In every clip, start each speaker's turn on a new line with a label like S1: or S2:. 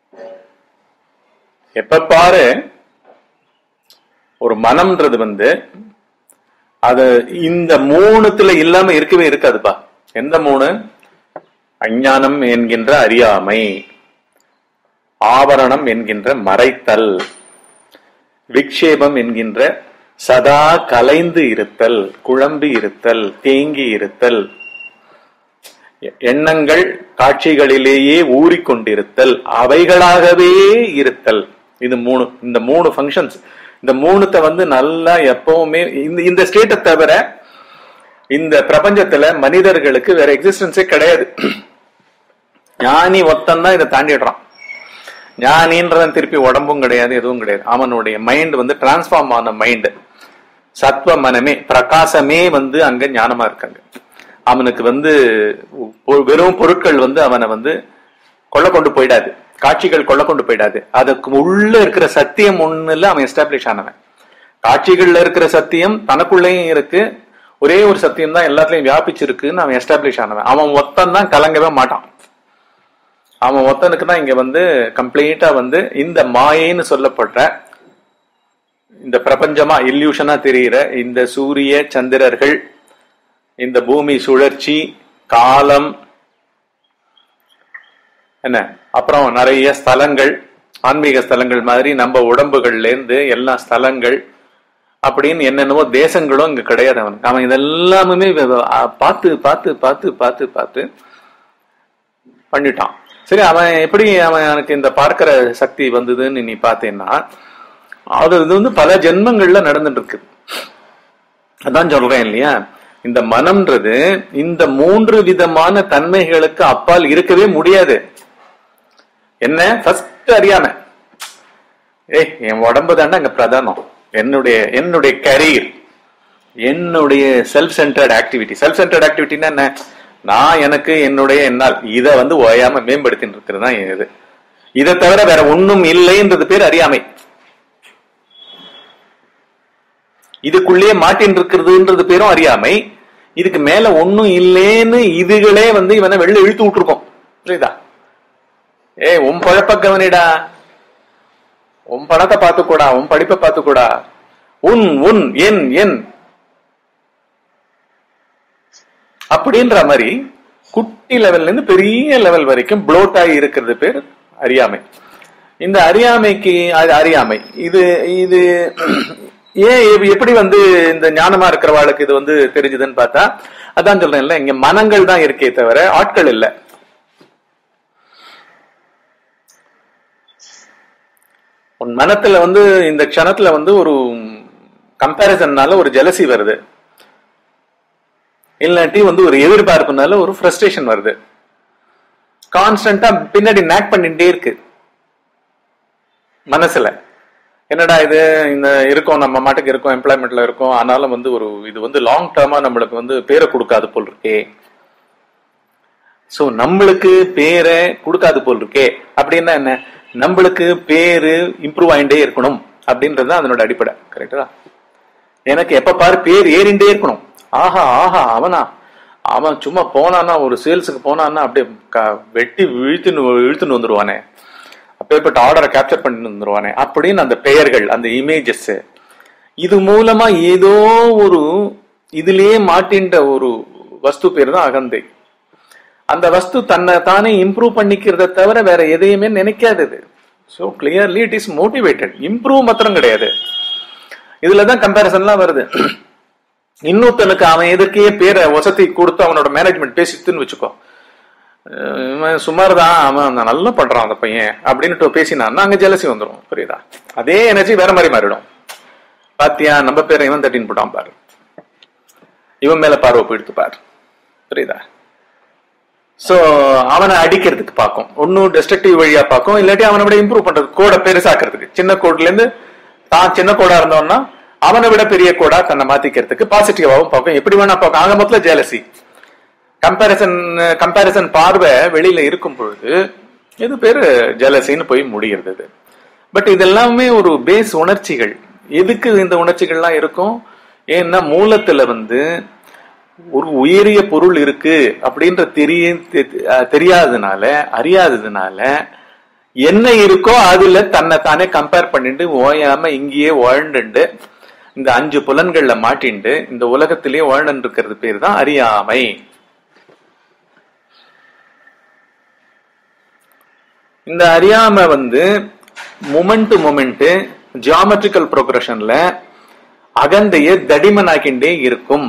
S1: எப்ப பாரு ஒரு மனம்ன்றது வந்து அது இந்த மூணுத்துல இல்லாம இருக்கவே இருக்காதுப்பா எந்த மூணு அஞ்ஞானம் என்கின்ற அறியாமை ஆவரணம் என்கின்ற மறைத்தல் விக்ஷேபம் என்கின்ற சதா கலைந்து இருத்தல் குழம்பி இருத்தல் தேங்கி இருத்தல் எண்ணங்கள் காட்சிகளிலேயே ஊறிக்கொண்டிருத்தல் அவைகளாகவே இருத்தல் இது மூணு இந்த மூணு ஃபங்க்ஷன்ஸ் இந்த மூணுத்த வந்து நல்லா எப்பவுமே இந்த இந்த ஸ்டேட்டை தவிர இந்த பிரபஞ்சத்துல மனிதர்களுக்கு வேற எக்ஸிஸ்டன்ஸே கிடையாது ஞானி ஒத்தன் தான் இதை தாண்டிடுறான் ஞானின்றவன் திருப்பி உடம்பும் கிடையாது எதுவும் கிடையாது அவனுடைய மைண்ட் வந்து டிரான்ஸ்ஃபார்ம் ஆன மைண்ட் சத்வ மனமே பிரகாசமே வந்து அங்க ஞானமா இருக்காங்க அவனுக்கு வந்து பொ- வெறும் பொருட்கள் வந்து அவனை வந்து கொள்ள கொண்டு போயிடாது காட்சிகள் கொள்ள கொண்டு போயிடாது அதுக்கு உள்ள இருக்கிற சத்தியம் ஒண்ணுல அவன் எஸ்டாப்ளிஷ் ஆனவன் காட்சிகள்ல இருக்கிற சத்தியம் தனக்குள்ளேயும் இருக்கு ஒரே ஒரு சத்தியம் தான் எல்லாத்துலயும் வியாபிச்சிருக்குன்னு அவன் எஸ்டாப்ளிஷ் ஆனவன் அவன் ஒத்தன் தான் கலங்கவே மாட்டான் அவன் ஒத்தனுக்கு தான் இங்க வந்து கம்ப்ளீட்டா வந்து இந்த மாயைன்னு சொல்லப்படுற இந்த பிரபஞ்சமா இல்யூஷனா தெரிகிற இந்த சூரிய சந்திரர்கள் இந்த பூமி சுழற்சி காலம் என்ன அப்புறம் நிறைய ஸ்தலங்கள் ஆன்மீக ஸ்தலங்கள் மாதிரி நம்ம உடம்புகள்ல இருந்து எல்லா ஸ்தலங்கள் அப்படின்னு என்னென்னவோ தேசங்களும் இங்க கிடையாது அவனுக்கு அவன் இதெல்லாமே வ- அ- பார்த்து பார்த்து பார்த்து பார்த்து பார்த்து பண்ணிட்டான் சரி அவன் எப்படி அவன் எனக்கு இந்த பார்க்கிற சக்தி வந்ததுன்னு நீ பார்த்தேன்னா அது இது வந்து பல ஜென்மங்கள்ல நடந்துட்டு இருக்கு அதான் சொல்றேன் இல்லையா இந்த மனம்ன்றது இந்த மூன்று விதமான தன்மைகளுக்கு அப்பால் இருக்கவே முடியாது என்ன ஃபர்ஸ்ட் அறியாம ஏய் என் உடம்பு தாண்டா அங்க பிரதானம் என்னுடைய என்னுடைய கரியர் என்னுடைய self centred activity self centred ஆக்டிவிட்டின்னா என்ன நான் எனக்கு என்னுடைய என்னால் இதை வந்து ஓயாம மேம்படுத்தின்னு இருக்கிறது தான் என் இது இதை தவிர வேற ஒண்ணும் இல்லைன்றது பேர் அறியாமை இதுக்குள்ளேயே மாட்டின் இருக்கிறதுன்றது பேரும் அறியாமை இதுக்கு மேல ஒண்ணும் இல்லேன்னு இதுகளே வந்து இவனை வெளில இழுத்து விட்டுருக்கோம் புரியுதா ஏய் உன் பழப்ப கவனிடா உன் பணத்தை பார்த்துக்கூடா உன் படிப்பை பார்த்துக்கூடா உன் உன் என் என் அப்படின்ற மாதிரி குட்டி லெவல்ல இருந்து பெரிய லெவல் வரைக்கும் ப்ளோட் ஆகி இருக்கிறது பேர் அறியாமை இந்த அறியாமைக்கு அது அறியாமை இது இது ஏன் எப்- எப்படி வந்து இந்த ஞானமா இருக்கிறவாளுக்கு இது வந்து தெரிஞ்சுதுன்னு பார்த்தா அதான் சொல்றேன்ல இங்க மனங்கள் தான் இருக்கே தவிர ஆட்கள் இல்ல உன் மனத்துல வந்து இந்த க்ஷணத்துல வந்து ஒரு கம்பேரிசன்னால ஒரு ஜெலசி வருது இல்லாட்டி வந்து ஒரு எதிர்பார்ப்புனால ஒரு ஃப்ரஸ்ட்ரேஷன் வருது கான்ஸ்டன்டா பின்னாடி நேக் பண்ணிட்டே இருக்கு மனசுல என்னடா இது இந்த இருக்கோம் நம்ம மாட்டுக்கு இருக்கோம் எம்ப்ளாய்மெண்ட்ல இருக்கோம் ஆனாலும் வந்து ஒரு இது வந்து லாங் டேர்மா நம்மளுக்கு வந்து பேரை கொடுக்காது போல் இருக்கே சோ நம்மளுக்கு பேரை கொடுக்காது போல் இருக்கே அப்படின்னா என்ன நம்மளுக்கு பேரு இம்ப்ரூவ் ஆயிட்டே இருக்கணும் அப்படின்றது தான் அதனோட அடிப்படை கரெக்டா எனக்கு எப்ப பாரு பேர் ஏறிண்டே இருக்கணும் ஆஹா ஆஹா அவனா அவன் சும்மா போனான்னா ஒரு சேல்ஸுக்கு போனான்னா அப்படியே க- வெட்டி இழுத்துன்னு இழுத்துன்னு வந்துருவானே அப்பேற்பட்ட ஆர்டரை கேப்சர் பண்ணிட்டு வந்துருவானே அப்படின்னு அந்த பெயர்கள் அந்த இமேஜஸ் இது மூலமா ஏதோ ஒரு இதுலயே மாட்டின்ற ஒரு வஸ்து பேர் தான் அகந்தை அந்த வஸ்து தன்னை தானே இம்ப்ரூவ் பண்ணிக்கிறத தவிர வேற எதையுமே நினைக்காதது so clearly it is motivated improve மாத்திரம் கிடையாது இதுலதான் கம்பேரிசன்லாம் வருது இன்னொருத்தனுக்கு அவன் எதற்கே பேரை வசதி கொடுத்து அவனோட மேனேஜ்மெண்ட் பேசித்துன்னு வச்சுக்கோ அஹ் இவன் சுமார் தான் அவன் நல்லா பண்றான் அந்த பையன் அப்படின்ட்டு பேசினான்னா அங்க ஜெலசி வந்துடும் புரியுதா அதே எனர்ஜி வேற மாதிரி மாறிடும் பாத்தியா நம்ம பேரை இவன் தட்டின்னு போட்டான் பாரு இவன் மேல பார்வை போயிடுத்து பாரு புரியுதா சோ அவனை அடிக்கிறதுக்கு பார்க்கும் ஒன்னும் டெஸ்ட்ரக்டிவ் வழியா பார்க்கும் இல்லாட்டி அவனை விட இம்ப்ரூவ் பண்றது கோடை பெருசாக்குறதுக்கு சின்ன கோட்ல இருந்து தான் சின்ன கோடா இருந்தோம்னா அவனை விட பெரிய கோடா தன்னை மாத்திக்கிறதுக்கு பாசிட்டிவாவும் பார்க்கும் எப்படி வேணா பார்க்கும் ஆக மொத்தம் ஜெலசி கம்பேரிசன் கம்பேரிசன் பார்வை வெளியில இருக்கும் பொழுது இது பேரு ஜெலசின்னு போய் முடிகிறது இது பட் இதெல்லாமே ஒரு பேஸ் உணர்ச்சிகள் எதுக்கு இந்த உணர்ச்சிகள்லாம் இருக்கும் ஏன்னா மூலத்துல வந்து ஒரு உயரிய பொருள் இருக்கு அப்படின்ற தெரிய தெ- அஹ் தெரியாததுனால அறியாததுனால என்ன இருக்கோ அதுல தன்னை தானே கம்பேர் பண்ணிட்டு ஓயாம இங்கேயே வாழ்ந்துண்டு இந்த அஞ்சு புலன்கள்ல மாட்டிண்டு இந்த உலகத்திலேயே வாழ்ந்து இருக்கிறது பேர் தான் அறியாமை இந்த அறியாமை வந்து மூமெண்ட் டு மூமெண்ட் ஜியாமெட்ரிக்கல் ப்ரோக்ரஷன்ல அகந்தைய தடிமனாக்கிண்டே இருக்கும்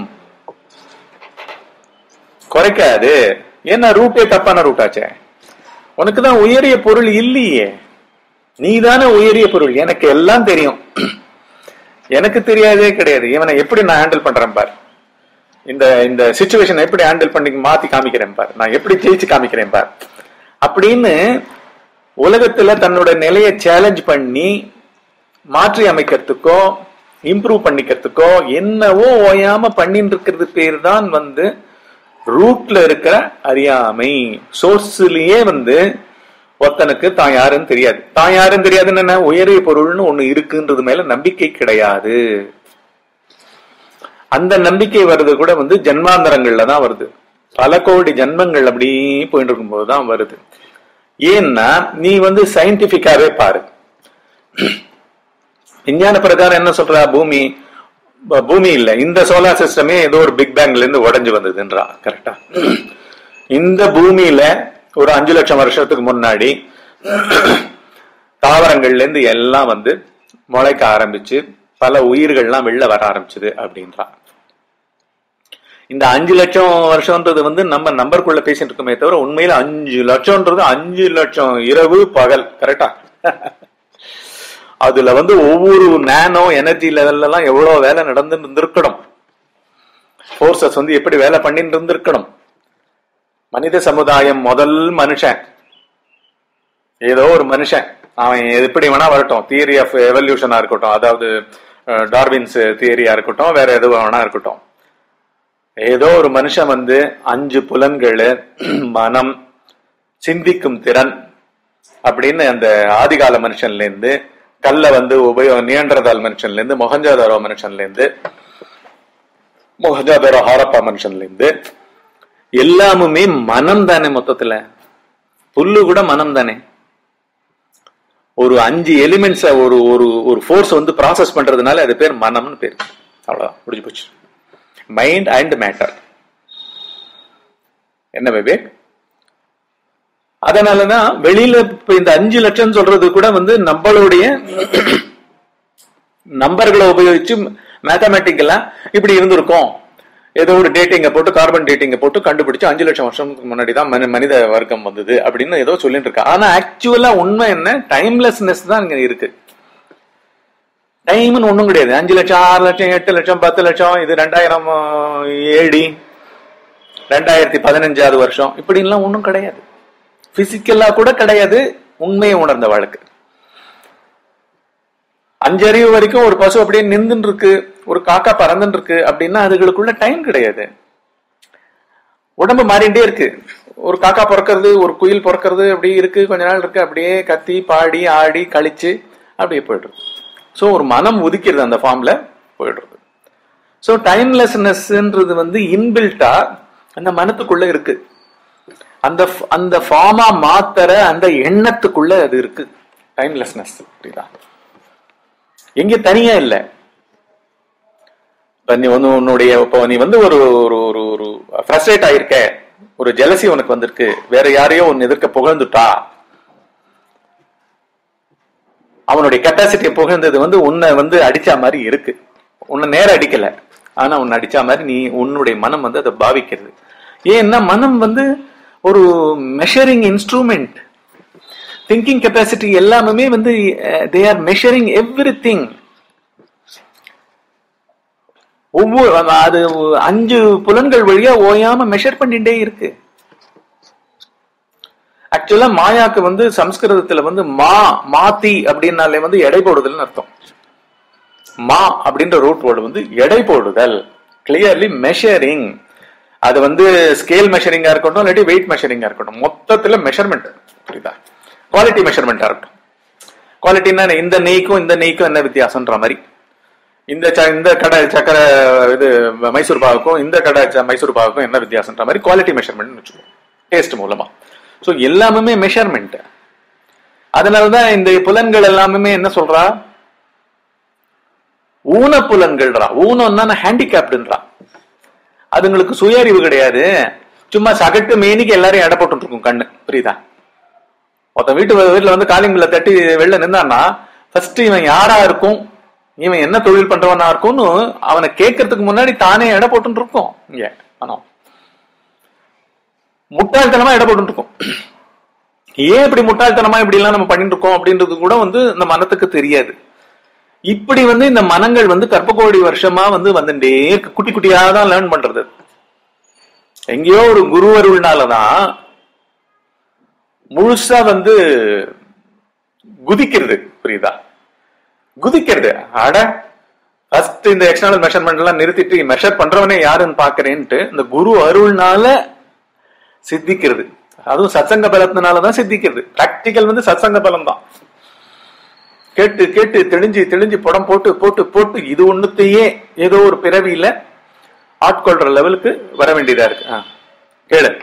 S1: குறைக்காது ஏன்னா ரூட்டே தப்பான ரூட்டாச்சே உனக்கு தான் உயரிய பொருள் இல்லையே நீ தானே உயரிய பொருள் எனக்கு எல்லாம் தெரியும் எனக்கு தெரியாதே கிடையாது இவனை எப்படி நான் ஹேண்டில் பண்றேன் பார் இந்த இந்த சுச்சுவேஷன் எப்படி ஹேண்டில் பண்ணி மாத்தி காமிக்கிறேன் பார் நான் எப்படி ஜெயிச்சு காமிக்கிறேன் பார் அப்படின்னு உலகத்துல தன்னோட நிலையை சேலஞ்ச் பண்ணி மாற்றி அமைக்கிறதுக்கோ இம்ப்ரூவ் பண்ணிக்கிறதுக்கோ என்னவோ ஓயாம பண்ணிட்டு இருக்கிறது பேர் தான் வந்து ரூட்ல இருக்கிற அறியாமை சோர்ஸ்லயே வந்து ஒருத்தனுக்கு தான் யாருன்னு தெரியாது தான் யாருன்னு தெரியாதுன்னு என்ன உயரிய பொருள்னு ஒண்ணு இருக்குன்றது மேல நம்பிக்கை கிடையாது அந்த நம்பிக்கை வருது கூட வந்து ஜன்மாந்தரங்கள்ல தான் வருது பல கோடி ஜன்மங்கள் அப்படி போயிட்டு இருக்கும்போது தான் வருது ஏன்னா நீ வந்து சயின்டிபிக்காவே பாரு விஞ்ஞான பிரகாரம் என்ன சொல்றா பூமி ப- பூமி இல்ல இந்த சோலார் சிஸ்டமே ஏதோ ஒரு பிக் பேங்க்ல இருந்து உடைஞ்சு வந்ததுன்றா கரெக்டா இந்த பூமியில ஒரு அஞ்சு லட்சம் வருஷத்துக்கு முன்னாடி தாவரங்கள்ல இருந்து எல்லாம் வந்து முளைக்க ஆரம்பிச்சு பல உயிர்கள்லாம் வெளில வர ஆரம்பிச்சது அப்படின்றா இந்த அஞ்சு லட்சம் வருஷம்ன்றது வந்து நம்ம நம்பருக்குள்ள பேசிட்டு இருக்கோமே தவிர உண்மையில அஞ்சு லட்சம்ன்றது அஞ்சு லட்சம் இரவு பகல் கரெக்டா அதுல வந்து ஒவ்வொரு நேனோ எனர்ஜி லெவல்ல எல்லாம் எவ்வளவு வேலை நடந்து இருந்திருக்கணும் போர்சஸ் வந்து எப்படி வேலை பண்ணிட்டு இருந்திருக்கணும் மனித சமுதாயம் முதல் மனுஷன் ஏதோ ஒரு மனுஷன் அவன் எப்படி வேணா வரட்டும் தியரி ஆஃப் எவல்யூஷனா இருக்கட்டும் அதாவது அஹ், டார்வின்ஸ் தியரியா இருக்கட்டும் வேற எதுவும் வேணா இருக்கட்டும் ஏதோ ஒரு மனுஷன் வந்து அஞ்சு புலன்கள் மனம் சிந்திக்கும் திறன் அப்படின்னு அந்த ஆதிகால மனுஷன்ல இருந்து கல்ல வந்து உபயோ நியன்றதால் மனுஷன்ல இருந்து மொஹஞ்சாதாரோ மனுஷன்ல இருந்து மொஹஞ்சாதாரோ ஹாரப்பா மனுஷன்ல இருந்து எல்லாமுமே மனம் தானே மொத்தத்துல புல்லு கூட மனம் தானே ஒரு அஞ்சு எலிமெண்ட்ஸ ஒரு ஒரு ஒரு ஃபோர்ஸ் வந்து ப்ராசஸ் பண்றதுனால அது பேர் மனம்னு பேர் அவ்வளவுதான் முடிஞ்சு போச்சு மைண்ட் அண்ட் மேட்டர் என்ன விவேக் அதனாலதான் வெளியில இப்ப இந்த அஞ்சு லட்சம் சொல்றது கூட வந்து நம்மளுடைய நம்பர்களை உபயோகிச்சு மேத்தமேட்டிக்கலா இப்படி இருந்திருக்கும் ஏதோ ஒரு டேட்டிங்க போட்டு கார்பன் டேட்டிங்க போட்டு கண்டுபிடிச்சு அஞ்சு லட்சம் வருஷத்துக்கு முன்னாடி தான் மனி- மனித வர்க்கம் வந்தது அப்படின்னு ஏதோ சொல்லிட்டு இருக்கா ஆனா ஆக்சுவலா உண்மை என்ன டைம்லெஸ்னஸ் தான் இங்க இருக்கு டைம்னு ஒண்ணும் கிடையாது அஞ்சு லட்சம் ஆறு லட்சம் எட்டு லட்சம் பத்து லட்சம் இது ரெண்டாயிரம் ஏடி ரெண்டாயிரத்தி பதினஞ்சாவது வருஷம் இப்படின்லாம் ஒண்ணும் கிடையாது பிசிக்கலா கூட கிடையாது உண்மையை உணர்ந்த வழக்கு அஞ்சறிவு வரைக்கும் ஒரு பசு அப்படியே நின்றுட்டு இருக்கு ஒரு காக்கா பறந்துட்டு இருக்கு அப்படின்னா அதுகளுக்குள்ள டைம் கிடையாது உடம்பு மாறிட்டே இருக்கு ஒரு காக்கா பிறக்கிறது ஒரு குயில் பிறக்கிறது அப்படி இருக்கு கொஞ்ச நாள் இருக்கு அப்படியே கத்தி பாடி ஆடி கழிச்சு அப்படியே போயிடுறது ஸோ ஒரு மனம் உதிக்கிறது அந்த ஃபார்ம்ல போயிடுறது ஸோ டைம்லெஸ்னஸ்ன்றது வந்து இன்பில்ட்டா அந்த மனத்துக்குள்ள இருக்கு அந்த f- அந்த ஃபார்மா மாத்தற அந்த எண்ணத்துக்குள்ள அது இருக்கு டைம்லெஸ்னஸ் அப்படிதான் எங்க தனியா இல்ல இப்ப நீ வந்து உன்னுடைய இப்போ நீ வந்து ஒரு ஒரு ஒரு ஒரு ஃப்ரஸ்ட்ரேட் ஆயிருக்க ஒரு ஜெலசி உனக்கு வந்திருக்கு வேற யாரையோ உன் எதிர்க்க புகழ்ந்துட்டா அவனுடைய கெப்பாசிட்டியை புகழ்ந்தது வந்து உன்னை வந்து அடிச்ச மாதிரி இருக்கு உன்னை நேர அடிக்கல ஆனா உன்னை அடிச்ச மாதிரி நீ உன்னுடைய மனம் வந்து அதை பாவிக்கிறது ஏன்னா மனம் வந்து ஒரு மெஷரிங் இன்ஸ்ட்ருமெண்ட் திங்கிங் கெப்பாசிட்டி எல்லாமே வந்து they are measuring everything ஒவ்வொரு அது அஞ்சு புலன்கள் வழியா ஓயாம மெஷர் பண்ணிட்டே இருக்கு ஆக்சுவலா மாயாக்கு வந்து சம்ஸ்கிருதத்துல வந்து மா மாத்தி அப்படின்னாலே வந்து எடை போடுதல்னு அர்த்தம் மா அப்படின்ற ரூட் வேர்டு வந்து எடை போடுதல் கிளியர்லி மெஷரிங் அது வந்து ஸ்கேல் மெஷரிங்கா இருக்கட்டும் இல்லாட்டி வெயிட் மெஷரிங்கா இருக்கட்டும் மொத்தத்துல மெஷர்மெண்ட் புரியுதா குவாலிட்டி மெஷர்மெண்டா இருக்கட்டும் குவாலிட்டின்னா இந்த நெய்க்கும் இந்த நெய்க்கும் என்ன வித்தியாசம்ன்ற மாதிரி இந்த ச- இந்த கடை சக்கரை இது மைசூர் பாவுக்கும் இந்த கடை ச- மைசூர் பாவுக்கும் என்ன வித்தியாசம்ன்ற மாதிரி குவாலிட்டி மெஷர்மெண்ட் வச்சுக்கோங்க டேஸ்ட் மூலமா ஸோ எல்லாமே மெஷர்மெண்ட் அதனாலதான் இந்த புலன்கள் எல்லாமே என்ன சொல்றா ஊன புலன்கள்ன்றா ஊனம்னா ஹேண்டிகேப்டுன்றா அதுங்களுக்கு சுய அறிவு கிடையாது சும்மா சகட்டு மேனிக்கு எல்லாரையும் எடை போட்டு இருக்கும் கண்ணு புரியுதா ஒருத்தன் வீட்டு வீட்டுல வந்து காலிங் பில்ல தட்டி வெளில நின்னான்னா ஃபர்ஸ்ட் இவன் யாரா இருக்கும் இவன் என்ன தொழில் பண்றவனா இருக்கும்னு அவனை கேட்கறதுக்கு முன்னாடி தானே எடை போட்டு இருக்கும் இங்க மனம் முட்டாள்தனமா எடை போட்டு இருக்கும் ஏன் இப்படி முட்டாள்தனமா இப்படி எல்லாம் நம்ம பண்ணிட்டு இருக்கோம் அப்படின்றது கூட வந்து இந்த மனத்துக்கு தெரியாது இப்படி வந்து இந்த மனங்கள் வந்து கற்ப வருஷமா வந்து வந்துட்டே இருக்கு குட்டி குட்டியா தான் லேர்ன் பண்றது எங்கேயோ ஒரு குரு அருள்னாலதான் முழுசா வந்து குதிக்கிறது புரியுதா குதிக்கிறது அட ஃபர்ஸ்ட் இந்த எக்ஸ்டர்னல் மெஷர்மெண்ட் எல்லாம் நிறுத்திட்டு மெஷர் பண்றவனே யாருன்னு பாக்குறேன்ட்டு இந்த குரு அருள்னால சித்திக்கிறது அதுவும் சத்சங்க பலத்தினாலதான் சித்திக்கிறது பிராக்டிக்கல் வந்து சத்சங்க பலம் தான் கேட்டு கேட்டு தெளிஞ்சு தெளிஞ்சு படம் போட்டு போட்டு போட்டு இது ஒண்ணுத்தையே ஏதோ ஒரு பிறவியில ஆட்கொள்ற லெவலுக்கு வர வேண்டியதா இருக்கு ஆ, கேளு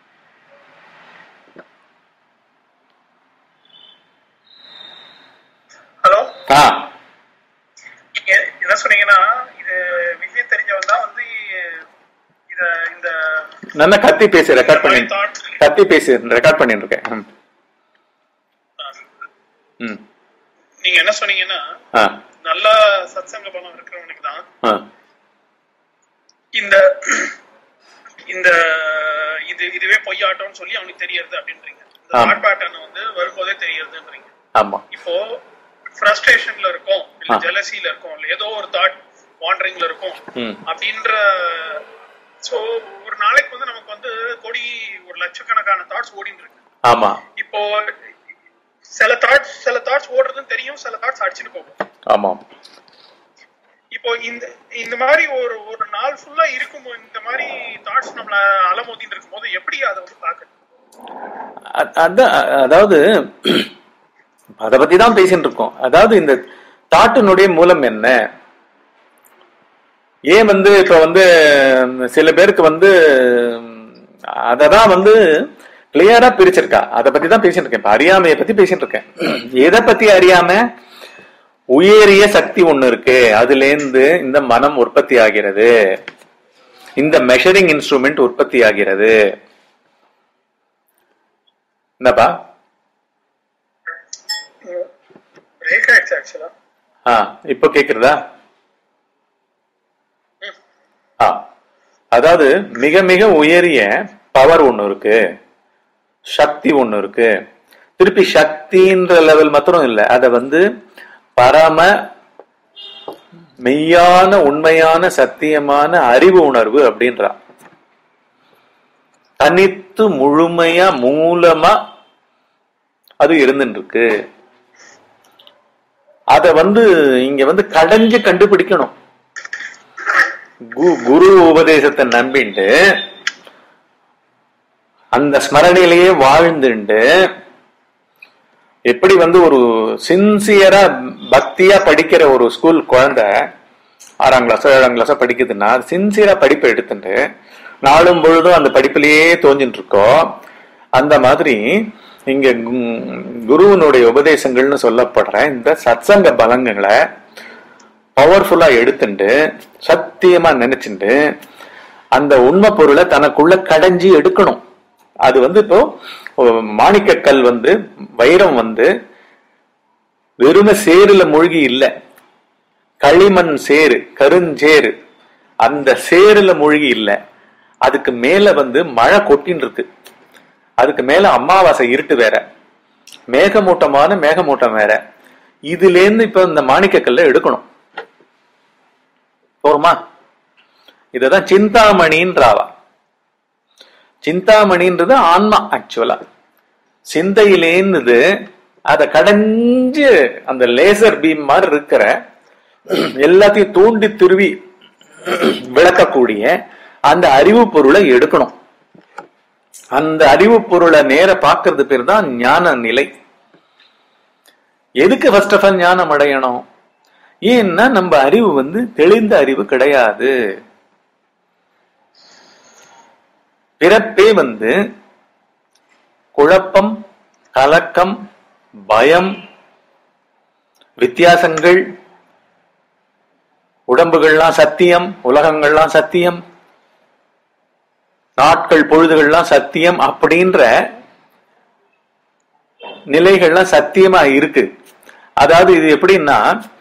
S2: ஹலோ
S1: ஆ
S2: நீங்க என்ன சொன்னீங்கன்னா இது விஷயம் தெரிஞ்சவன் தான் வந்து இத இந்த
S1: நல்லா கத்தி பேசி ரெக்கார்ட் பண்ணி
S2: thought
S1: கத்தி பேசி ரெக்கார்ட் பண்ணிட்டு இருக்கேன் ம். ம்
S2: நீங்க என்ன சொன்னீங்கன்னா
S1: ஆ
S2: நல்ல சத்சங்க பலம் இருக்கிறவனுக்கு தான்
S1: ஆ
S2: இந்த இந்த இது இதுவே பொய்யாட்டம்னு சொல்லி அவனுக்கு தெரியறது அப்படின்றீங்க இந்த
S1: ஆமா.
S2: தாட் பேட்டர்ன் வந்து வரும்போதே தெரியறதுன்றீங்க
S1: ஆமா
S2: இப்போ ஃப்ரஸ்ட்ரேஷன்ல இருக்கும் இல்ல
S1: ஆ.
S2: ஜெலசில இருக்கும் இல்ல ஏதோ ஒரு தாட் வாண்டரிங்ல இருக்கும்
S1: ம்
S2: அப்படின்ற சோ ஒரு நாளைக்கு வந்து நமக்கு வந்து கோடி ஒரு லட்சக்கணக்கான தாட்ஸ் ஓடிட்டு இருக்கு
S1: ஆமா
S2: இப்போ சில தாட்ஸ் சில தாட்ஸ் ஓடுறதுன்னு தெரியும் சில தாட்ஸ் அடிச்சுட்டு போகும்
S1: ஆமா
S2: இப்போ இந்த இந்த மாதிரி ஒரு ஒரு நாள் ஃபுல்லா இருக்கும் இந்த மாதிரி தாட்ஸ் நம்மள அலமோதிட்டு இருக்கும்போது எப்படி அதை வந்து பாக்குறது
S1: அ- அதான் அதாவது அத பத்தி தான் பேசிட்டு இருக்கோம் அதாவது இந்த தாட்டினுடைய மூலம் என்ன ஏன் வந்து இப்ப வந்து ம், சில பேருக்கு வந்து அததான் வந்து கிளியரா பிரிச்சிருக்கா அத பத்தி தான் பேசிட்டு இருக்கேன் இப்ப அறியாமைய பத்தி பேசிட்டு இருக்கேன் எதை பத்தி அறியாம உயரிய சக்தி ஒண்ணு இருக்கு அதுல இருந்து இந்த மனம் உற்பத்தி ஆகிறது இந்த மெஷரிங் இன்ஸ்ட்ருமெண்ட் உற்பத்தி ஆகிறது என்னப்பா
S2: பிரேக் ஆயிடுச்சு ஆக்சுவலா
S1: ஆ இப்போ கேக்குறதா ஆ அதாவது மிக மிக உயரிய பவர் ஒண்ணு இருக்கு சக்தி ஒண்ணு இருக்கு திருப்பி சக்தின்ற லெவல் மாத்திரம் இல்ல அத வந்து பரம மெய்யான உண்மையான சத்தியமான அறிவு உணர்வு அப்படின்றா தனித்து முழுமையா மூலமா அது இருந்துட்டு இருக்கு அத வந்து இங்க வந்து கடைஞ்சு கண்டுபிடிக்கணும் கு- குரு உபதேசத்தை நம்பிண்டு அந்த ஸ்மரணையிலேயே வாழ்ந்துண்டு எப்படி வந்து ஒரு சின்சியரா பக்தியா படிக்கிற ஒரு ஸ்கூல் குழந்தை ஆறாம் கிளாஸோ ஏழாம் கிளாஸோ படிக்குதுன்னா சின்சியரா படிப்பை எடுத்துட்டு நாளும் பொழுதும் அந்த படிப்பிலேயே தோஞ்சிட்டு இருக்கோம் அந்த மாதிரி இங்க கு- குருவினுடைய உபதேசங்கள்னு சொல்லப்படுற இந்த சத்சங்க பலங்களை பவர்ஃபுல்லா எடுத்துட்டு சத்தியமா நினைச்சுட்டு அந்த உண்மை பொருளை தனக்குள்ள கடைஞ்சி எடுக்கணும் அது வந்து இப்போ மாணிக்கக்கல் கல் வந்து வைரம் வந்து வெறும சேருல மூழ்கி இல்ல களிமண் சேரு கருஞ்சேரு அந்த சேருல மூழ்கி இல்ல அதுக்கு மேல வந்து மழை கொட்டின்னு இருக்கு அதுக்கு மேல அமாவாசை இருட்டு வேற மேகமூட்டமான மேகமூட்டம் வேற இதுல இருந்து இப்ப இந்த மாணிக்கக்கல்ல எடுக்கணும் போருமா இததான் சிந்தாமணின்றாவா சிந்தாமணின்றது ஆன்மா ஆக்சுவலா சிந்தையிலேன்னுது அதை கடைஞ்சு அந்த லேசர் பீம் மாதிரி இருக்கிற எல்லாத்தையும் தூண்டி துருவி விளக்கக்கூடிய அந்த அறிவு பொருளை எடுக்கணும் அந்த அறிவு பொருளை நேர பார்க்கறது பேர் தான் ஞான நிலை எதுக்கு ஃபர்ஸ்ட் ஆஃப் ஆல் ஞானம் அடையணும் ஏன்னா நம்ம அறிவு வந்து தெளிந்த அறிவு கிடையாது பிறப்பே வந்து குழப்பம் கலக்கம் பயம் வித்தியாசங்கள் உடம்புகள்லாம் சத்தியம் உலகங்கள்லாம் சத்தியம் நாட்கள் பொழுதுகள்லாம் சத்தியம் அப்படின்ற நிலைகள்லாம் சத்தியமா இருக்கு அதாவது இது எப்படின்னா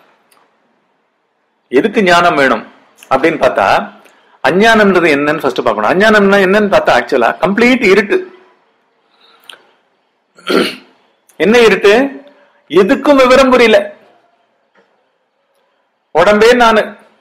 S1: எதுக்கு ஞானம் வேணும் அப்படின்னு பார்த்தா அஞ்ஞானம்ன்றது என்னன்னு ஃபர்ஸ்ட் பார்க்கணும் அஞ்ஞானம்னா என்னன்னு பார்த்தா ஆக்சுவலா கம்ப்ளீட் இருட்டு என்ன இருட்டு எதுக்கும் விவரம் புரியல உடம்பே நானு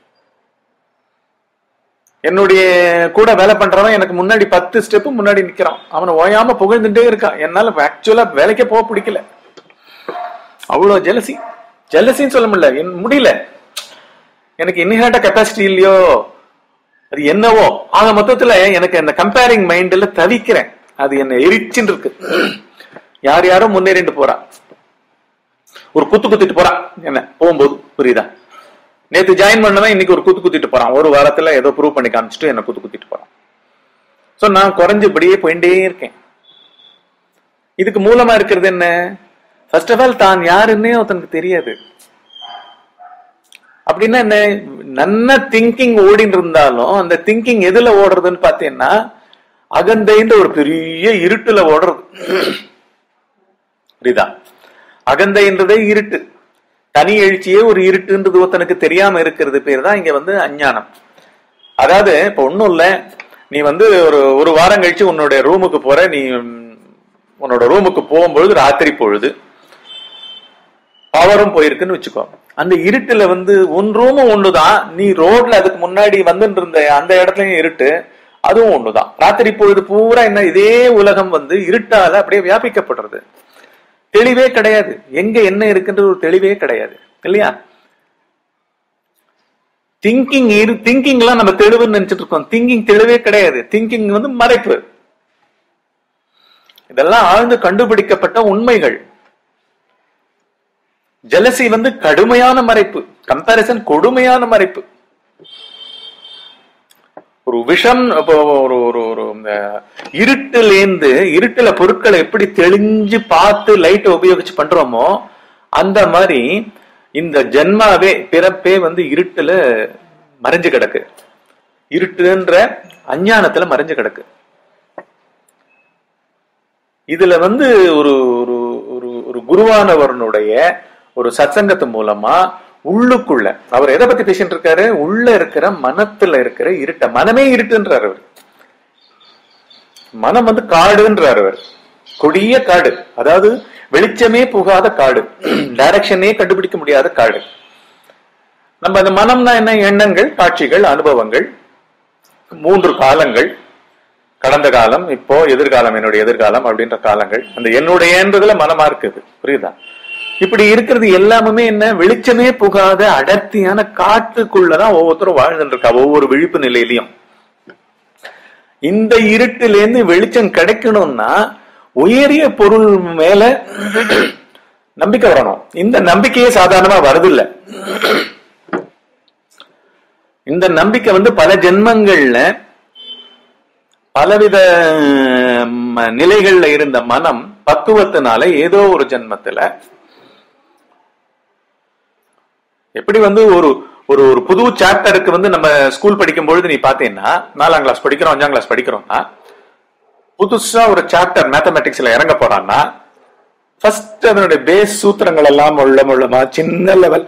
S1: என்னுடைய கூட வேலை பண்றவன் எனக்கு முன்னாடி பத்து ஸ்டெப் முன்னாடி நிக்கிறான் அவனை ஓயாம புகழ்ந்துட்டே இருக்கான் என்னால ஆக்சுவலா வேலைக்கே போக பிடிக்கல அவ்வளவு ஜெலசி ஜெலசின்னு சொல்ல முடியல என் முடியல எனக்கு இன்னிஹாட்ட கெப்பாசிட்டி இல்லையோ அது என்னவோ ஆக மொத்தத்துல எனக்கு அந்த கம்பேரிங் மைண்ட்ல தவிக்கிறேன் அது என்ன எரிச்சுன்னு இருக்கு யார் யாரோ முன்னேறிட்டு போறா ஒரு குத்து குத்திட்டு போறா என்ன போகும்போது புரியுதா நேத்து ஜாயின் பண்ணவன் இன்னைக்கு ஒரு குத்து குத்திட்டு போறான் ஒரு வாரத்துல ஏதோ ப்ரூவ் பண்ணி காமிச்சிட்டு என்ன குத்து குத்திட்டு போறான் சோ நான் குறைஞ்சபடியே போயிட்டே இருக்கேன் இதுக்கு மூலமா இருக்கிறது என்ன ஃபர்ஸ்ட் ஆஃப் ஆல் தான் யாருன்னே ஒருத்தனுக்கு தெரியாது அப்படின்னா என்ன நல்ல திங்கிங் ஓடின்னு இருந்தாலும் அந்த திங்கிங் எதுல ஓடுறதுன்னு பாத்தீங்கன்னா அகந்தைன்ற ஒரு பெரிய இருட்டுல ஓடுறது புரியுதா அகந்தைன்றதே இருட்டு தனி எழுச்சியே ஒரு இருட்டுன்றது ஒருத்தனுக்கு தெரியாம இருக்கிறது பேர் தான் இங்க வந்து அஞ்ஞானம் அதாவது இப்ப ஒண்ணும் இல்ல நீ வந்து ஒரு ஒரு வாரம் கழிச்சு உன்னோட ரூமுக்கு போற நீ ம், உன்னோட ரூமுக்கு போகும்பொழுது ராத்திரி பொழுது பவரும் போயிருக்குன்னு வச்சுக்கோ அந்த இருட்டுல வந்து உன் ரூமும் ஒண்ணுதான் நீ ரோட்ல அதுக்கு முன்னாடி வந்துட்டு இருந்த அந்த இடத்துலயும் இருட்டு அதுவும் ஒண்ணுதான் ராத்திரி பொழுது பூரா என்ன இதே உலகம் வந்து இருட்டால அப்படியே வியாபிக்கப்படுறது தெளிவே கிடையாது எங்க என்ன இருக்குன்ற ஒரு தெளிவே கிடையாது இல்லையா திங்கிங் இரு திங்கிங் எல்லாம் நம்ம தெளிவுன்னு நினைச்சிட்டு இருக்கோம் திங்கிங் தெளிவே கிடையாது திங்கிங் வந்து மறைப்பு இதெல்லாம் ஆழ்ந்து கண்டுபிடிக்கப்பட்ட உண்மைகள் ஜெலசி வந்து கடுமையான மறைப்பு கம்பாரிசன் கொடுமையான மறைப்பு ஒரு விஷம் இப்போ ஒரு ஒரு ஒரு இந்த இருட்டிலேந்து இருட்டுல பொருட்களை எப்படி தெளிஞ்சு பார்த்து லைட் உபயோகிச்சு பண்றோமோ அந்த மாதிரி இந்த ஜென்மாவே பிறப்பே வந்து இருட்டுல மறைஞ்சு கிடக்கு இருட்டுன்ற அஞ்ஞானத்துல மறைஞ்சு கிடக்கு இதுல வந்து ஒரு ஒரு ஒரு ஒரு குருவானவரனுடைய ஒரு சத்சங்கத்து மூலமா உள்ளுக்குள்ள அவர் எதை பத்தி பேசிட்டு இருக்காரு உள்ள இருக்கிற மனத்துல இருக்கிற இருட்ட மனமே இருட்டுன்றார் அவர் மனம் வந்து காடுன்றார் அவர் கொடிய காடு அதாவது வெளிச்சமே புகாத காடு டைரக்ஷனே கண்டுபிடிக்க முடியாத காடு நம்ம அந்த மனம்னா என்ன எண்ணங்கள் காட்சிகள் அனுபவங்கள் மூன்று காலங்கள் கடந்த காலம் இப்போ எதிர்காலம் என்னுடைய எதிர்காலம் அப்படின்ற காலங்கள் அந்த என்னுடையன்றதுல மனமா இருக்குது புரியுதா இப்படி இருக்கிறது எல்லாமே என்ன வெளிச்சமே புகாத அடர்த்தியான காட்டுக்குள்ளதான் ஒவ்வொருத்தரும் வாழ்ந்துட்டு இருக்கா ஒவ்வொரு விழிப்பு நிலையிலையும் இந்த இருட்டிலேருந்து வெளிச்சம் கிடைக்கணும்னா உயரிய பொருள் மேல நம்பிக்கை வரணும் இந்த நம்பிக்கையே சாதாரணமா வருதில்ல இந்த நம்பிக்கை வந்து பல ஜென்மங்கள்ல பலவித ம, நிலைகள்ல இருந்த மனம் பக்குவத்தினால ஏதோ ஒரு ஜென்மத்துல எப்படி வந்து ஒரு ஒரு ஒரு புது சாப்டருக்கு வந்து நம்ம ஸ்கூல் படிக்கும் பொழுது நீ பாத்தீங்கன்னா நாலாம் கிளாஸ் படிக்கிறோம் அஞ்சாம் கிளாஸ் படிக்கிறோம்னா புதுசா ஒரு சாப்டர் மேத்தமெட்டிக்ஸ்ல இறங்க போறான்னா ஃபர்ஸ்ட் அதனுடைய பேஸ் சூத்திரங்கள் எல்லாம் உள்ள முள்ளமா சின்ன லெவல்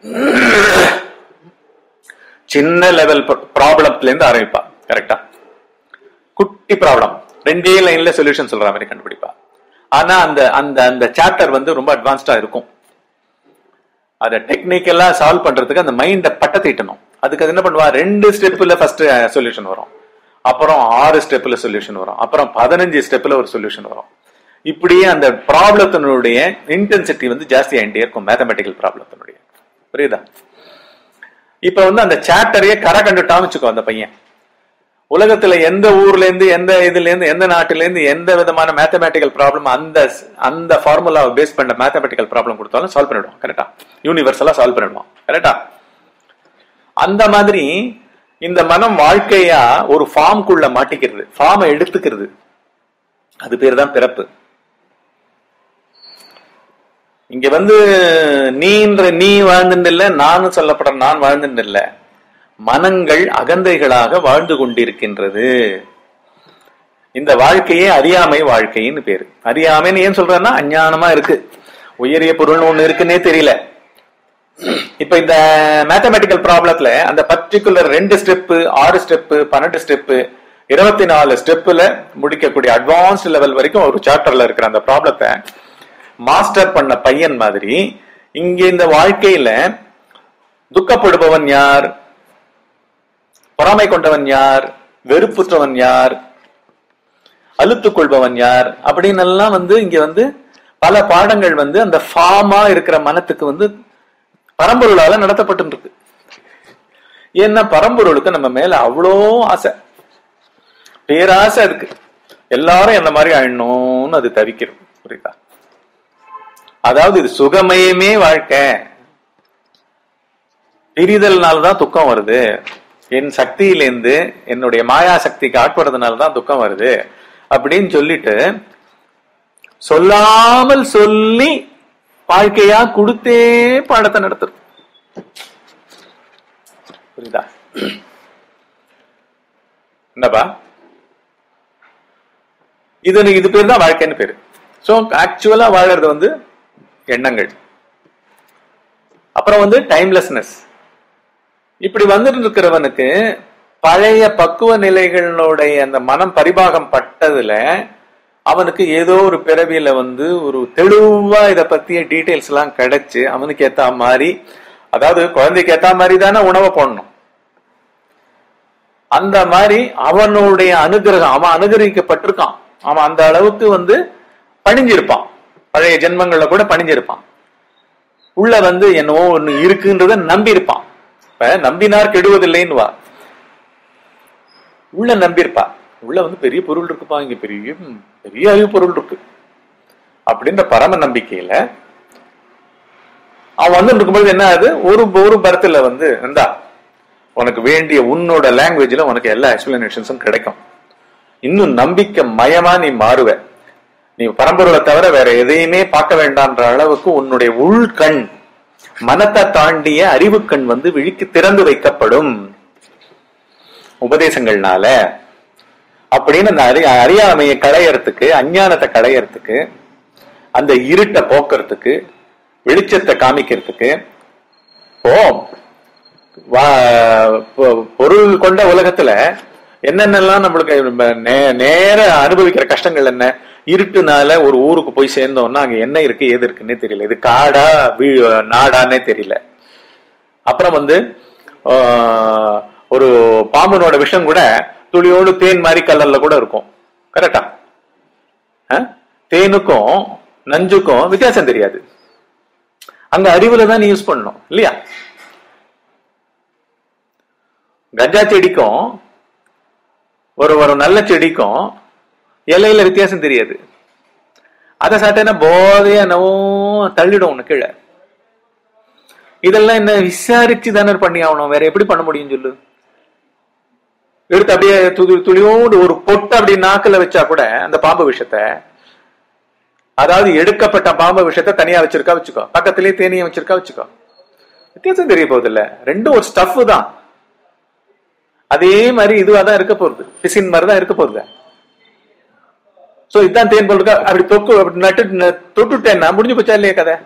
S1: சின்ன லெவல் ப்ராப்ளம்ல இருந்து ஆரம்பிப்பா கரெக்டா குட்டி ப்ராப்ளம் ரெண்டே லைன்ல சொல்யூஷன் சொல்ற மாதிரி கண்டுபிடிப்பா ஆனா அந்த அந்த அந்த சாப்டர் வந்து ரொம்ப அட்வான்ஸ்டா இருக்கும் அதை டெக்னிக்கலா சால்வ் பண்றதுக்கு அந்த மைண்ட பட்ட தீட்டணும் அதுக்கு அது என்ன பண்ணுவா ரெண்டு ஸ்டெப்ல ஃபர்ஸ்ட் சொல்யூஷன் வரும் அப்புறம் ஆறு ஸ்டெப்ல சொல்யூஷன் வரும் அப்புறம் பதினஞ்சு ஸ்டெப்ல ஒரு சொல்யூஷன் வரும் இப்படியே அந்த ப்ராப்ளத்தினுடைய இன்டென்சிட்டி வந்து ஜாஸ்தி ஆகிட்டே இருக்கும் மேத்தமெட்டிக்கல் ப்ராப்ளத்தினுடைய புரியுதா இப்ப வந்து அந்த சாப்டரையே கரை கண்டுட்டான்னு வச்சுக்கோ அந்த பையன் உலகத்துல எந்த ஊர்ல இருந்து எந்த இதுல இருந்து எந்த நாட்டுல இருந்து எந்த விதமான மேத்தமெட்டிக்கல் ப்ராப்ளம் அந்த அந்த ஃபார்முலாவை பேஸ் பண்ண மேத்தமெட்டிக்கல் ப்ராப்ளம் கொடுத்தாலும் சால்வ் பண்ணிடுவோம் கரெக்டா யூனிவர்சலா சால்வ் பண்ணிடுவோம் கரெக்டா அந்த மாதிரி இந்த மனம் வாழ்க்கையா ஒரு ஃபார்ம்குள்ள மாட்டிக்கிறது ஃபார்மை எடுத்துக்கிறது அது பேர் தான் பிறப்பு இங்க வந்து நீன்ற நீ வாழ்ந்துட்டு இல்ல நானும் சொல்லப்படுற நான் வாழ்ந்துட்டு இல்ல மனங்கள் அகந்தைகளாக வாழ்ந்து கொண்டிருக்கின்றது இந்த வாழ்க்கையே அறியாமை வாழ்க்கைன்னு பேரு அறியாமைன்னு ஏன் சொல்றேன்னா அஞ்ஞானமா இருக்கு உயரிய பொருள்னு ஒண்ணு இருக்குன்னே தெரியல இப்ப இந்த மேத்தமெட்டிக்கல் ப்ராப்ளத்துல அந்த பர்டிகுலர் ரெண்டு ஸ்டெப்பு ஆறு ஸ்டெப்பு பன்னெண்டு ஸ்டெப்பு இருபத்தி நாலு ஸ்டெப்புல முடிக்கக்கூடிய அட்வான்ஸ்ட் லெவல் வரைக்கும் ஒரு சாப்டர்ல இருக்கிற அந்த ப்ராப்ளத்தை மாஸ்டர் பண்ண பையன் மாதிரி இங்க இந்த வாழ்க்கையில துக்கப்படுபவன் யார் பொறாமை கொண்டவன் யார் வெறுப்புற்றவன் யார் அழுத்துக் கொள்பவன் யார் அப்படின்னு எல்லாம் வந்து இங்க வந்து பல பாடங்கள் வந்து அந்த ஃபார்மா இருக்கிற மனத்துக்கு வந்து பரம்பொருளால நடத்தப்பட்டு இருக்கு ஏன்னா பரம்பொருளுக்கு நம்ம மேல அவ்வளோ ஆசை பேராசை இருக்கு எல்லாரும் என்ன மாதிரி ஆயிடணும்னு அது தவிக்கிறோம் புரியுதா அதாவது இது சுகமயமே வாழ்க்கை பிரிதல்னால்தான் துக்கம் வருது என் சக்தியிலேருந்து என்னுடைய மாயா சக்திக்கு ஆட்படுறதுனால தான் துக்கம் வருது அப்படின்னு சொல்லிட்டு சொல்லாமல் சொல்லி வாழ்க்கையா கொடுத்தே பாடத்தை நடத்துறது புரியுதா என்னப்பா இது இது பேர் தான் வாழ்க்கைன்னு பேரு சோ ஆக்சுவலா வாழறது வந்து எண்ணங்கள் அப்புறம் வந்து டைம்லெஸ்னஸ் இப்படி வந்துட்டு இருக்கிறவனுக்கு பழைய பக்குவ நிலைகளுடைய அந்த மனம் பரிபாகம் பட்டதுல அவனுக்கு ஏதோ ஒரு பிறவியில வந்து ஒரு தெளிவா இத பத்திய டீடைல்ஸ் எல்லாம் கிடைச்சு அவனுக்கு ஏத்த மாதிரி அதாவது குழந்தைக்கு ஏத்த மாதிரி தானே உணவை போடணும் அந்த மாதிரி அவனுடைய அனுகிரகம் அவன் அனுகிரகிக்கப்பட்டிருக்கான் அவன் அந்த அளவுக்கு வந்து பணிஞ்சிருப்பான் பழைய ஜென்மங்கள்ல கூட பணிஞ்சிருப்பான் உள்ள வந்து என்னவோ ஒண்ணு இருக்குன்றத நம்பி இருப்பான் இப்ப நம்பினார் கெடுவதில்லைன்னு வா உள்ள நம்பியிருப்பா உள்ள வந்து பெரிய பொருள் இருக்குப்பா இங்க பெரிய பெரிய அறிவு பொருள் இருக்கு அப்படின்ற பரம நம்பிக்கையில அவன் வந்து இருக்கும்போது என்ன ஆகுது ஒரு ஒரு பரத்துல வந்து இந்தா உனக்கு வேண்டிய உன்னோட லாங்குவேஜ்ல உனக்கு எல்லா எக்ஸ்பிளனேஷன்ஸும் கிடைக்கும் இன்னும் நம்பிக்கை மயமா நீ மாறுவ நீ பரம்பொருளை தவிர வேற எதையுமே பார்க்க வேண்டாம்ன்ற அளவுக்கு உன்னுடைய உள்கண் மனத்தை தாண்டிய அறிவு கண் வந்து விழிக்கு திறந்து வைக்கப்படும் உபதேசங்கள்னால அப்படின்னு அந்த அறி அறியாமையை களையறதுக்கு அஞ்ஞானத்தை களையறதுக்கு அந்த இருட்டை போக்குறதுக்கு வெளிச்சத்தை காமிக்கிறதுக்கு ஓ வா- பொ- பொருள் கொண்ட உலகத்துல என்னென்னலாம் நம்மளுக்கு நே- நேர அனுபவிக்கிற கஷ்டங்கள் என்ன இருட்டுனால ஒரு ஊருக்கு போய் சேர்ந்தோம்னா அங்க என்ன இருக்கு ஏது இருக்குன்னே தெரியல இது காடா வீ- நாடான்னே தெரியல அப்புறம் வந்து ஆஹ், ஒரு பாம்புனோட விஷம் கூட துளியோடு தேன் மாதிரி கலர்ல கூட இருக்கும் கரெக்டா தேனுக்கும் நஞ்சுக்கும் வித்தியாசம் தெரியாது அங்க அறிவுல தான் நீ யூஸ் பண்ணணும் இல்லையா கஞ்சா செடிக்கும் ஒரு ஒரு நல்ல செடிக்கும் இலையில வித்தியாசம் தெரியாது அதை சாப்பிட்டேன்னா போதையா என்னவோ தள்ளிடும் உனக்கு கீழே இதெல்லாம் என்ன விசாரிச்சு தானே பண்ணி ஆகணும் வேற எப்படி பண்ண முடியும் சொல்லு எடுத்து அப்படியே துளி துளியோடு ஒரு பொட்டு அப்படி நாக்குல வச்சா கூட அந்த பாம்பு விஷத்தை அதாவது எடுக்கப்பட்ட பாம்பு விஷத்தை தனியா வச்சிருக்கா வச்சுக்கோ பக்கத்திலேயே தேனியை வச்சிருக்கா வச்சுக்கோ வித்தியாசம் தெரிய போகுது இல்ல ரெண்டும் ஒரு ஸ்டஃப் தான் அதே மாதிரி இதுவா தான் இருக்க போகுது பிசின் மாதிரி தான் இருக்க போகுது சோ இதான் தேன் போல் இருக்கா அப்படி தொக்கு அப்படி நட்டு ந- தொட்டுட்டேன்னா முடிஞ்சு போச்சா இல்லையா கதை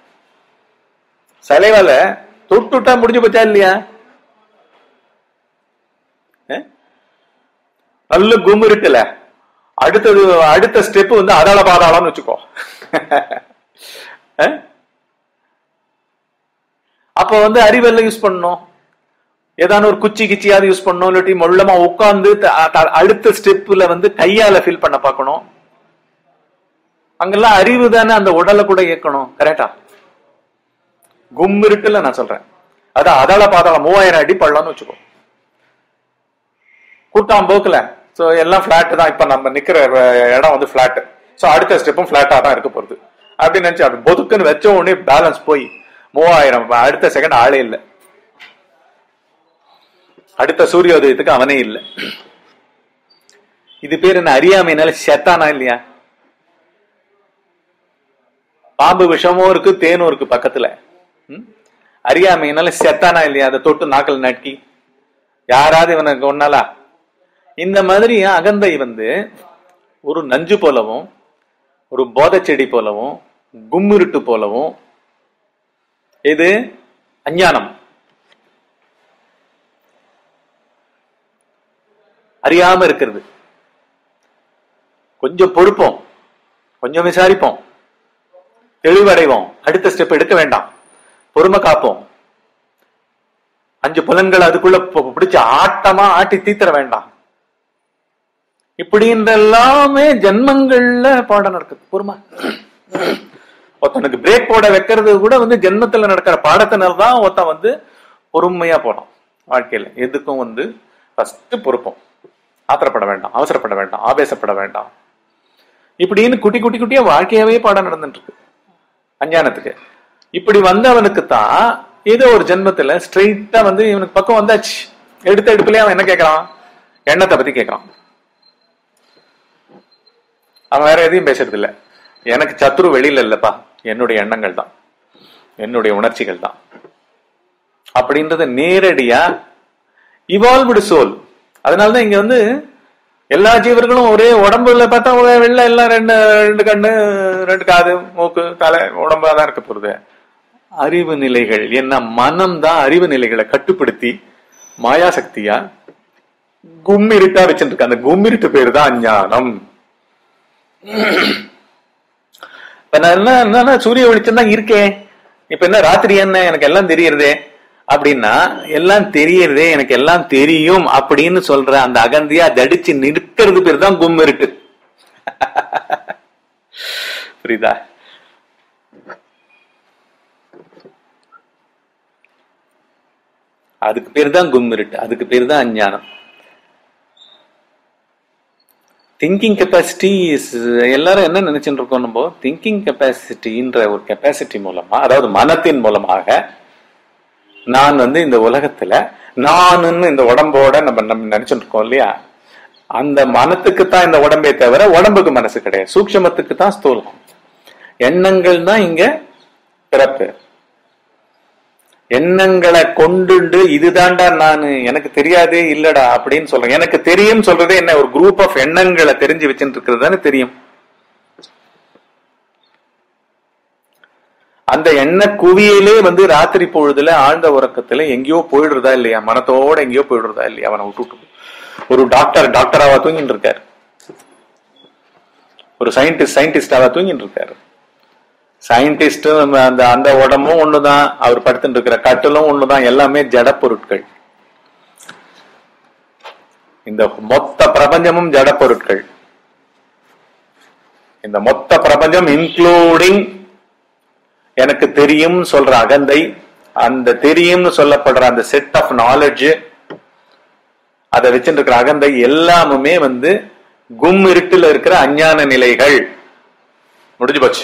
S1: சலைவால தொட்டுட்டா முடிஞ்சு போச்சா இல்லையா அஹ்? நல்ல கும் இருக்குல்ல அடுத்தது அடுத்த ஸ்டெப் வந்து அதாள பாதாளம்னு வச்சுக்கோ அஹ்? அப்ப வந்து அறிவெல்லாம் யூஸ் பண்ணணும் ஏதான ஒரு குச்சி கிச்சியாவது யூஸ் பண்ணணும் இல்லாட்டி மொள்ளமா உட்கார்ந்து த- த- அடுத்த ஸ்டெப்ல வந்து கையால ஃபீல் பண்ண பார்க்கணும் அங்கெல்லாம் அறிவு தானே அந்த உடலை கூட இயக்கணும் கரெக்டா கும் இருக்குல்ல நான் சொல்றேன் அதான் அதால பாதாளம் மூவாயிரம் அடி பள்ளம்னு வச்சுக்கோ கூட்டாம் போக்குல சோ எல்லாம் பிளாட் தான் இப்ப நம்ம நிக்கிற அஹ், இடம் வந்து பிளாட் சோ அடுத்த ஸ்டெப்பும் பிளாட்டா தான் இருக்க போகுது அப்படின்னு நினைச்சு அப்படி பொதுக்குன்னு வச்ச உடனே பேலன்ஸ் போய் மூவாயிரம் அடுத்த செகண்ட் ஆளே இல்லை அடுத்த சூரியோதயத்துக்கு அவனே இல்லை இது பேர் என்ன அறியாமைனால செத்தானா இல்லையா பாம்பு விஷமும் இருக்கு தேனும் இருக்கு பக்கத்துல ம்? அறியாமையினால செத்தானா இல்லையா அதை தொட்டு நாக்கல் நட்கி யாராவது இவனுக்கு ஒன்னாலா இந்த மாதிரி அகந்தை வந்து ஒரு நஞ்சு போலவும் ஒரு போதைச் செடி போலவும் கும்மிருட்டு போலவும் இது அஞ்ஞானம் அறியாம இருக்கிறது கொஞ்சம் பொறுப்போம் கொஞ்சம் விசாரிப்போம் தெளிவடைவோம் அடுத்த ஸ்டெப் எடுக்க வேண்டாம் பொறுமை காப்போம் அஞ்சு புலன்கள் அதுக்குள்ள பு- பிடிச்சு ஆட்டமா ஆட்டி தீத்தர வேண்டாம் இப்படின்ற எல்லாமே ஜென்மங்கள்ல பாடம் நடக்குது பொறுமை ஒருத்தனுக்கு பிரேக் போட வைக்கிறது கூட வந்து ஜென்மத்துல நடக்கிற பாடத்தினால தான் ஒருத்தன் வந்து பொறுமையா போனான் வாழ்க்கையில எதுக்கும் வந்து ஃபர்ஸ்ட் பொறுப்போம் ஆத்திரப்பட வேண்டாம் அவசரப்பட வேண்டாம் ஆவேசப்பட வேண்டாம் இப்படின்னு குட்டி குட்டி குட்டியா வாழ்க்கையாவே பாடம் நடந்துட்டு இருக்கு அஞ்ஞானத்துக்கு இப்படி வந்தவனுக்கு தான் ஏதோ ஒரு ஜென்மத்துல ஸ்ட்ரெயிட்டா வந்து இவனுக்கு பக்கம் வந்தாச்சு எடுத்த எடுப்புலயே அவன் என்ன கேட்கறான் எண்ணத்தை பத்தி கேட்கறான் அவன் வேற எதையும் பேசுறது இல்ல எனக்கு சத்துரு வெளியில இல்லப்பா என்னுடைய எண்ணங்கள் தான் என்னுடைய உணர்ச்சிகள் தான் அப்படின்றத நேரடியா இவால்வ்டு சோல் அதனாலதான் இங்க வந்து எல்லா ஜீவர்களும் ஒரே உடம்புல பார்த்தா ஒரே வெள்ளை எல்லாம் ரெண்டு ரெண்டு கண்ணு ரெண்டு காது மூக்கு தலை உடம்பா தான் இருக்க போறது அறிவு நிலைகள் என்ன மனம் தான் அறிவு நிலைகளை கட்டுப்படுத்தி மாயாசக்தியா கும்மிருட்டா வச்சுட்டு இருக்கு அந்த கும்மிருட்டு பேரு தான் அஞ்ஞானம் இப்ப நான் என்ன என்னன்னா சூரிய வெளிச்சம் தான் இருக்கேன் இப்ப என்ன ராத்திரி என்ன எனக்கு எல்லாம் தெரியறதே அப்படின்னா எல்லாம் தெரியறதே எனக்கு எல்லாம் தெரியும் அப்படின்னு சொல்ற அந்த அகந்தியா தடிச்சு நிற்கிறது பேர் தான் கும்மிருட்டு புரியுதா அதுக்கு பேர் தான் கும்மிருட்டு அதுக்கு பேர் தான் அஞ்ஞானம் திங்கிங் கெப்பாசிட்டி எல்லாரும் என்ன நினைச்சுட்டு இருக்கோம் நம்ம திங்கிங் கெப்பாசிட்டின்ற ஒரு கெப்பாசிட்டி மூலமா அதாவது மனத்தின் மூலமாக நான் வந்து இந்த உலகத்துல நானுன்னு இந்த உடம்போட நம்ம நம்ம நினைச்சுட்டு இருக்கோம் இல்லையா அந்த மனத்துக்கு தான் இந்த உடம்பே தவிர உடம்புக்கு மனசு கிடையாது சூக்ஷமத்துக்கு தான் ஸ்தூலம் எண்ணங்கள் தான் இங்க பிறப்பு எண்ணங்களை கொண்டுண்டு இதுதான்டா நான் எனக்கு தெரியாதே இல்லடா அப்படின்னு சொல்றேன் எனக்கு தெரியும் சொல்றதே என்ன ஒரு குரூப் ஆஃப் எண்ணங்களை தெரிஞ்சு வச்சுட்டு இருக்கிறது தானே தெரியும் அந்த எண்ண குவியலே வந்து ராத்திரி பொழுதுல ஆழ்ந்த உறக்கத்துல எங்கேயோ போயிடுறதா இல்லையா மனத்தோட எங்கேயோ போயிடுறதா இல்லையா அவனை விட்டுட்டு ஒரு டாக்டர் டாக்டராவா தூங்கிட்டு இருக்காரு ஒரு சயின்டிஸ்ட் சயின்டிஸ்டாவா தூங்கிட்டு இருக்காரு சயின்டிஸ்ட் அந்த அந்த உடம்பும் ஒண்ணுதான் அவர் படுத்துட்டு இருக்கிற கட்டிலும் ஒண்ணுதான் எல்லாமே ஜட பொருட்கள் இந்த மொத்த பிரபஞ்சமும் ஜட பொருட்கள் இந்த மொத்த பிரபஞ்சம் இன்க்ளூடிங் எனக்கு தெரியும் சொல்ற அகந்தை அந்த தெரியும்னு சொல்லப்படுற அந்த செட் ஆஃப் நாலேஜ் அதை வச்சுட்டு இருக்கிற அகந்தை எல்லாமுமே வந்து கும் இருட்டுல இருக்கிற அஞ்ஞான நிலைகள் முடிஞ்சு போச்சு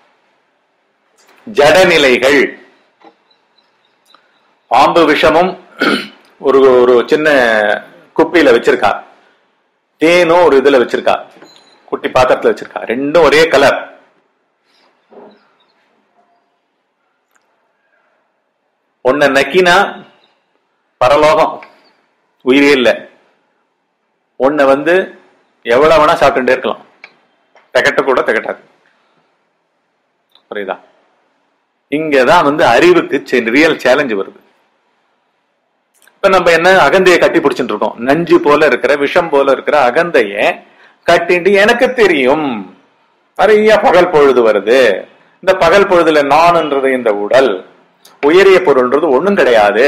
S1: ஜடநிலைகள் பாம்பு விஷமும் ஒரு ஒரு சின்ன குப்பியில வச்சிருக்கா தேனும் ஒரு இதுல வச்சிருக்கா குட்டி பாத்திரத்துல வச்சிருக்கா ரெண்டும் ஒரே கலர் ஒன்ன நக்கினா பரலோகம் உயிரே இல்ல ஒன்ன வந்து எவ்வளவு வேணா சாப்பிட்டுட்டே இருக்கலாம் திகட்ட கூட திகட்டாது புரியுதா இங்கதான் வந்து அறிவுக்கு ரியல் சேலஞ்சு வருது இப்ப நம்ம என்ன அகந்தையை கட்டி பிடிச்சிட்டு இருக்கோம் நஞ்சு போல இருக்கிற விஷம் போல இருக்கிற அகந்தைய கட்டிட்டு எனக்கு தெரியும் நிறைய பகல் பொழுது வருது இந்த பகல் பொழுதுல நான்ன்றது இந்த உடல் உயரிய பொருள்ன்றது ஒண்ணும் கிடையாது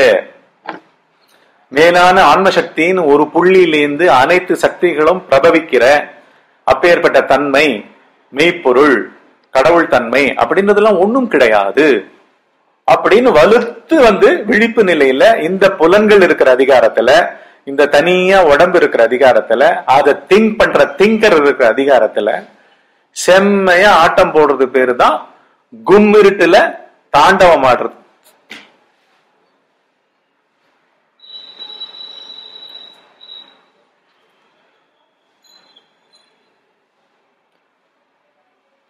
S1: மேலான ஆன்ம சக்தியின் ஒரு புள்ளியிலிருந்து அனைத்து சக்திகளும் பிரபவிக்கிற அப்பேற்பட்ட தன்மை மெய்ப்பொருள் கடவுள் தன்மை அப்படின்றதெல்லாம் ஒண்ணும் கிடையாது அப்படின்னு வலுத்து வந்து விழிப்பு நிலையில இந்த புலன்கள் இருக்கிற அதிகாரத்துல இந்த தனியா உடம்பு இருக்கிற அதிகாரத்துல அதை திங்க் பண்ற திங்கர் இருக்கிற அதிகாரத்துல செம்மையா ஆட்டம் போடுறது பேரு தான் கும்மிருட்டுல தாண்டவம் ஆடுறது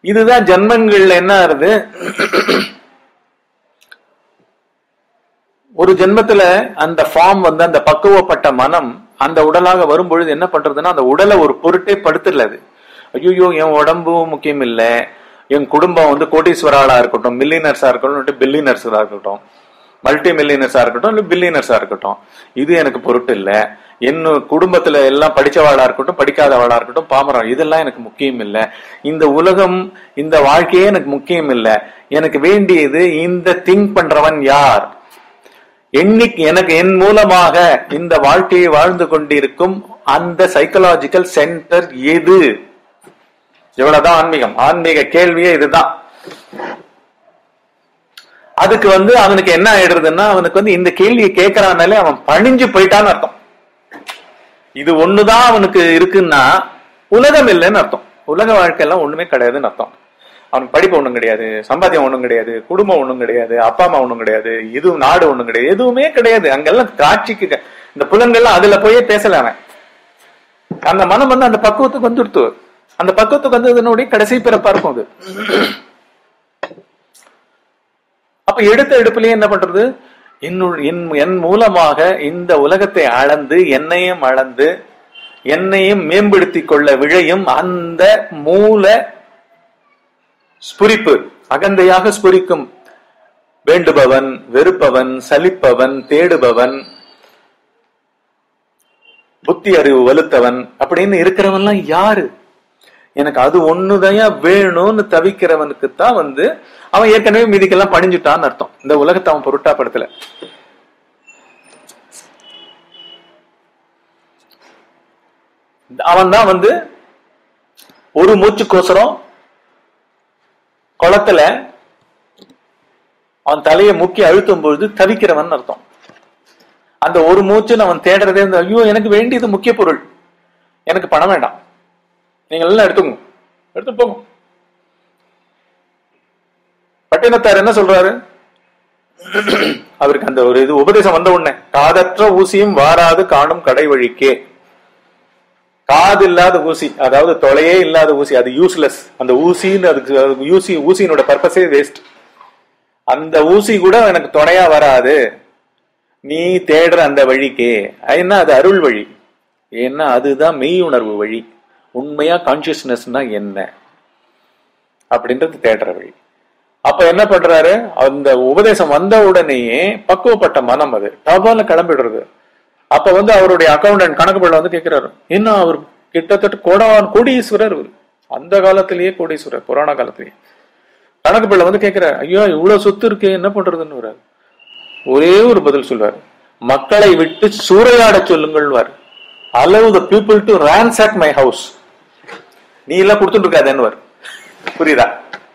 S1: இதுதான் ஜென்மங்கள்ல என்ன ஆறுது ஒரு ஜென்மத்துல அந்த ஃபார்ம் வந்து அந்த பக்குவப்பட்ட மனம் அந்த உடலாக வரும்பொழுது என்ன பண்றதுன்னா அந்த உடலை ஒரு பொருட்டே படுத்துடல அது ஐயோ என் உடம்பும் முக்கியம் இல்ல என் குடும்பம் வந்து கோடீஸ்வராளா இருக்கட்டும் மில்லியனர்ஸா இருக்கட்டும் பில்லியனர்ஸா இருக்கட்டும் மல்டி மில்லியனர்ஸா இருக்கட்டும் இல்ல பில்லியனர்ஸா இருக்கட்டும் இது எனக்கு பொருட்டு இல்ல என் குடும்பத்துல எல்லாம் படிச்சவாளா இருக்கட்டும் படிக்காதவாளா இருக்கட்டும் பாமரம் இதெல்லாம் எனக்கு முக்கியம் இல்ல இந்த உலகம் இந்த வாழ்க்கையே எனக்கு முக்கியம் இல்ல எனக்கு வேண்டியது இந்த திங்க் பண்றவன் யார் எண்ணிக் எனக்கு என் மூலமாக இந்த வாழ்க்கையை வாழ்ந்து கொண்டிருக்கும் அந்த சைக்கலாஜிக்கல் சென்டர் எது இவ்வளவுதான் ஆன்மீகம் ஆன்மீக கேள்வியே இதுதான் அதுக்கு வந்து அவனுக்கு என்ன ஆயிடுறதுன்னா அவனுக்கு வந்து இந்த கேள்வியை கேட்கறானாலே அவன் பணிஞ்சு போயிட்டான்னு அர்த்தம் இது ஒண்ணுதான் அவனுக்கு இருக்குன்னா உலகம் இல்லைன்னு அர்த்தம் உலக வாழ்க்கையெல்லாம் ஒண்ணுமே கிடையாதுன்னு அர்த்தம் அவனுக்கு படிப்பு ஒண்ணும் கிடையாது சம்பாத்தியம் ஒண்ணும் கிடையாது குடும்பம் ஒண்ணும் கிடையாது அப்பா அம்மா ஒண்ணும் கிடையாது இது நாடு ஒண்ணும் கிடையாது எதுவுமே கிடையாது அங்கெல்லாம் காட்சிக்கு க- இந்த புலன்கள்லாம் அதுல போயே பேசல அவன் அந்த மனம் வந்து அந்த பக்குவத்துக்கு வந்துடுத்து அந்த பக்குவத்துக்கு வந்ததுனுடைய கடைசி பிறப்பா இருக்கும் அது அப்ப எடுத்த எடுப்புலயே என்ன பண்றது என்னுள் என் என் மூலமாக இந்த உலகத்தை அளந்து என்னையும் அளந்து என்னையும் மேம்படுத்திக் கொள்ள விழையும் அந்த மூல ஸ்புரிப்பு அகந்தையாக ஸ்புரிக்கும் வேண்டுபவன் வெறுப்பவன் சலிப்பவன் தேடுபவன் புத்தி அறிவு வலுத்தவன் அப்படின்னு இருக்கிறவன்லாம் யாரு எனக்கு அது ஒண்ணுதையா வேணும்னு தவிக்கிறவனுக்கு தான் வந்து அவன் ஏற்கனவே மீதிக்கெல்லாம் பணிஞ்சுட்டான்னு அர்த்தம் இந்த உலகத்தை அவன் பொருட்டா படுத்தல அவன் தான் வந்து ஒரு மூச்சுக்கோசரம் குளத்துல அவன் தலையை முக்கி அழுத்தும் பொழுது தவிக்கிறவன் அர்த்தம் அந்த ஒரு மூச்சுன்னு அவன் தேடுறதே வந்து ஐயோ எனக்கு வேண்டியது முக்கிய பொருள் எனக்கு பணம் வேண்டாம் நீங்க எல்லாம் எடுத்துங்க எடுத்து போங்க பட்டினத்தார் என்ன சொல்றாரு அவருக்கு அந்த ஒரு இது உபதேசம் வந்த உடனே காதற்ற ஊசியும் வாராது காணும் கடை வழிக்கே காது இல்லாத ஊசி அதாவது தொலையே இல்லாத ஊசி அது யூஸ்லெஸ் அந்த ஊசின்னு அதுக்கு அதுக்கு ஊசி ஊசியினோட பர்பஸே வேஸ்ட் அந்த ஊசி கூட எனக்கு துணையா வராது நீ தேடுற அந்த வழிக்கே ஏன்னா அது அருள் வழி ஏன்னா அதுதான் மெய் உணர்வு வழி உண்மையா கான்சியஸ்னஸ்னா என்ன அப்படின்றது தேடுற வழி அப்ப என்ன பண்றாரு அந்த உபதேசம் வந்த உடனேயே பக்குவப்பட்ட மனம் அது டபால கிளம்பிடுறது அப்ப வந்து அவருடைய அக்கௌண்டன்ட் கணக்கு பிள்ளை வந்து கேட்கிறாரு என்ன அவர் கிட்டத்தட்ட கோடான் கோடீஸ்வரர் இவரு. அந்த காலத்திலேயே கோடீஸ்வரர் புராண காலத்திலேயே கணக்கு பிள்ளை வந்து கேட்கிறாரு ஐயோ இவ்வளவு சொத்து இருக்கு என்ன பண்றதுன்னு வர்றாரு. ஒரே ஒரு பதில் சொல்வார் மக்களை விட்டு சூறையாட சொல்லுங்கள் allow the people to ransack my house நீ எல்லாம் கொடுத்துட்டு இருக்காதேன்னு புரியுதா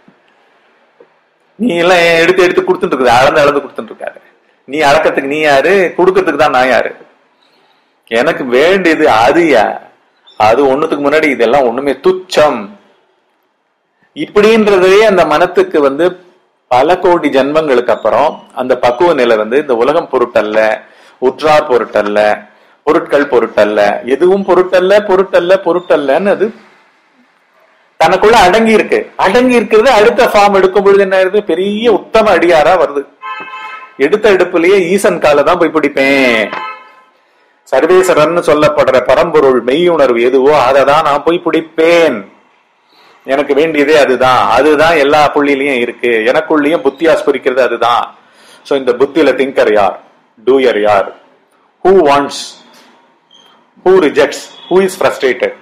S1: நீ எல்லாம் எடுத்து எடுத்து கொடுத்துட்டு இருக்காது அளந்து அளந்து கொடுத்துட்டு இருக்காரு நீ அளக்கத்துக்கு நீ யாரு கொடுக்கறதுக்கு தான் நான் யாரு எனக்கு வேண்டியது அது யா அது ஒண்ணுத்துக்கு முன்னாடி இதெல்லாம் ஒண்ணுமே துச்சம் இப்படின்றதே அந்த மனத்துக்கு வந்து பல கோடி ஜென்மங்களுக்கு அப்புறம் அந்த பக்குவ நிலை வந்து இந்த உலகம் பொருட்டல்ல உற்றார் பொருட்டல்ல பொருட்கள் பொருட்டல்ல எதுவும் பொருட்டல்ல பொருட்டல்ல பொருட்டல்லன்னு அது தனக்குள்ள அடங்கி இருக்கு அடங்கி இருக்கிறது அடுத்த ஃபார்ம் எடுக்கும் பொழுது என்ன ஆயிருது பெரிய உத்தம அடியாரா வருது எடுத்த எடுப்புலயே ஈசன் கால தான் போய் பிடிப்பேன் சர்வேஸ்வரன் சொல்லப்படுற பரம்பொருள் மெய் உணர்வு எதுவோ அதை தான் நான் போய் பிடிப்பேன் எனக்கு வேண்டியதே அதுதான் அதுதான் எல்லா புள்ளியிலயும் இருக்கு எனக்குள்ளேயும் புத்தி ஆஸ்பரிக்கிறது அதுதான் சோ இந்த புத்தியில திங்கர் யார் டூயர் யார் who wants who rejects who is frustrated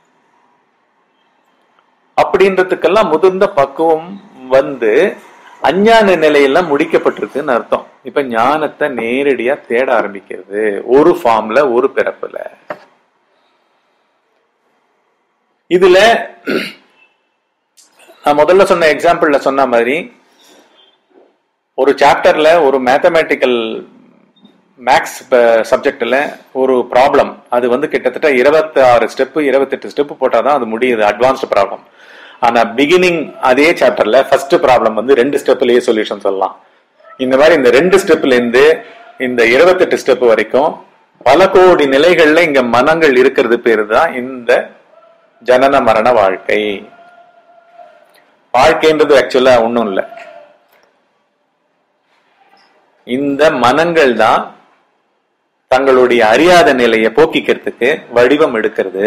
S1: அப்படின்றதுக்கெல்லாம் முதிர்ந்த பக்குவம் வந்து அஞ்ஞான நிலையெல்லாம் முடிக்கப்பட்டிருக்குன்னு அர்த்தம் இப்ப ஞானத்தை நேரடியா தேட ஆரம்பிக்கிறது ஒரு ஃபார்ம்ல ஒரு பிறப்புல இதுல நான் முதல்ல சொன்ன எக்ஸாம்பிள்ல சொன்ன மாதிரி ஒரு சாப்டர்ல ஒரு மேத்தமேட்டிக்கல் மேக்ஸ் சப்ஜெக்ட்ல ஒரு ப்ராப்ளம் அது வந்து கிட்டத்தட்ட இருபத்தி ஆறு ஸ்டெப் இருபத்தெட்டு ஸ்டெப் போட்டாதான் அது முடியுது அட்வான்ஸ்டு ப்ராப்ளம் ஆனா பிகினிங் அதே சாப்டர்ல ஃபர்ஸ்ட் ப்ராப்ளம் வந்து ரெண்டு ஸ்டெப்லயே சொல்யூஷன் சொல்லலாம் இந்த மாதிரி இந்த ரெண்டு ஸ்டெப்ல இருந்து இந்த இருபத்தெட்டு ஸ்டெப் வரைக்கும் பல கோடி நிலைகள்ல இங்க மனங்கள் இருக்கிறது பேரு தான் இந்த ஜனன மரண வாழ்க்கை வாழ்க்கைன்றது ஆக்சுவலா ஒண்ணும் இல்லை இந்த மனங்கள் தான் தங்களுடைய அறியாத நிலையை போக்கிக்கிறதுக்கு வடிவம் எடுக்கிறது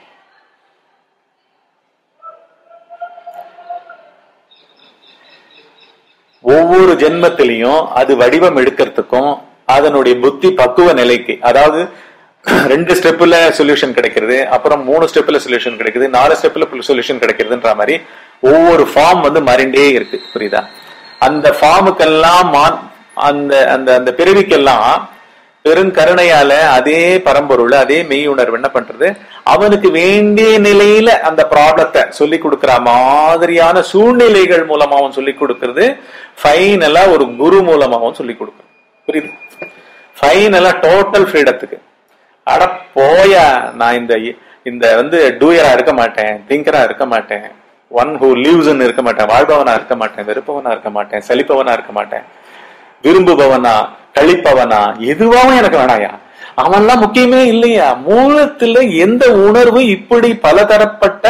S1: ஒவ்வொரு ஜென்மத்திலையும் அது வடிவம் எடுக்கிறதுக்கும் அதனுடைய புத்தி பக்குவ நிலைக்கு அதாவது ரெண்டு ஸ்டெப்ல சொல்யூஷன் கிடைக்கிறது அப்புறம் மூணு ஸ்டெப்ல சொல்யூஷன் கிடைக்குது நாலு ஸ்டெப்ல சொல்யூஷன் கிடைக்கிறதுன்ற மாதிரி ஒவ்வொரு ஃபார்ம் வந்து மாறிண்டே இருக்கு புரியுதா அந்த ஃபார்முக்கெல்லாம் மா- அந்த அந்த அந்த பிறவிக்கெல்லாம் பெருங்கருணையால அதே பரம்பொருள் அதே மெய் உணர்வு என்ன பண்றது அவனுக்கு வேண்டிய நிலையில அந்த ப்ராப்ளத்தை சொல்லி கொடுக்கிற மாதிரியான சூழ்நிலைகள் மூலமாவும் சொல்லி கொடுக்கிறது ஃபைனலா ஒரு குரு மூலமாவும் சொல்லி கொடுக்குறது புரியுது ஃபைனலா டோட்டல் ஃப்ரீடத்துக்கு அட போயா நான் இந்த இந்த வந்து டூயரா இருக்க மாட்டேன் திங்கரா இருக்க மாட்டேன் ஒன் ஹூ லீவ்ஸ்ன்னு இருக்க மாட்டேன் வாழ்பவனா இருக்க மாட்டேன் வெறுப்பவனா இருக்க மாட்டேன் சலிப்பவனா இருக்க மாட்டேன் விரும்புபவனா கழிப்பவனா எதுவாவும் எனக்கு வேணாயா அவன்லாம் முக்கியமே இல்லையா மூலத்துல எந்த உணர்வு இப்படி பலதரப்பட்ட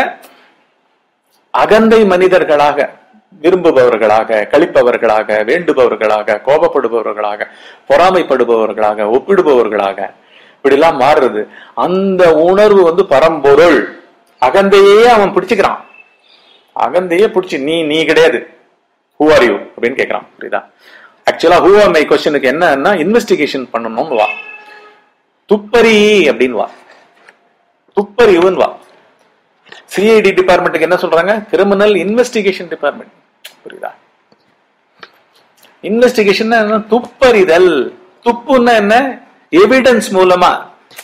S1: அகந்தை மனிதர்களாக விரும்புபவர்களாக கழிப்பவர்களாக வேண்டுபவர்களாக கோபப்படுபவர்களாக பொறாமைப்படுபவர்களாக ஒப்பிடுபவர்களாக இப்படிலாம் மாறுறது அந்த உணர்வு வந்து பரம்பொருள் அகந்தையே அவன் பிடிச்சுக்கிறான் அகந்தையே பிடிச்சி நீ நீ கிடையாது ஹூ ஆர் யூ அப்படின்னு கேட்கறான் புரியுதா ஆக்சுவலா ஹூ ஆர் மை கொஸ்டினுக்கு என்னன்னா இன்வெஸ்டிகேஷன் பண்ணணும்னு வா துப்பறி அப்படின்னு வா துப்பறிவுன்னு வா சிஐடி டிபார்ட்மெண்ட்டுக்கு என்ன சொல்றாங்க கிரிமினல் இன்வெஸ்டிகேஷன் டிபார்ட்மெண்ட் புரியுதா இன்வெஸ்டிகேஷன் என்ன துப்பறிதல் துப்புன்னா என்ன எவிடன்ஸ் மூலமா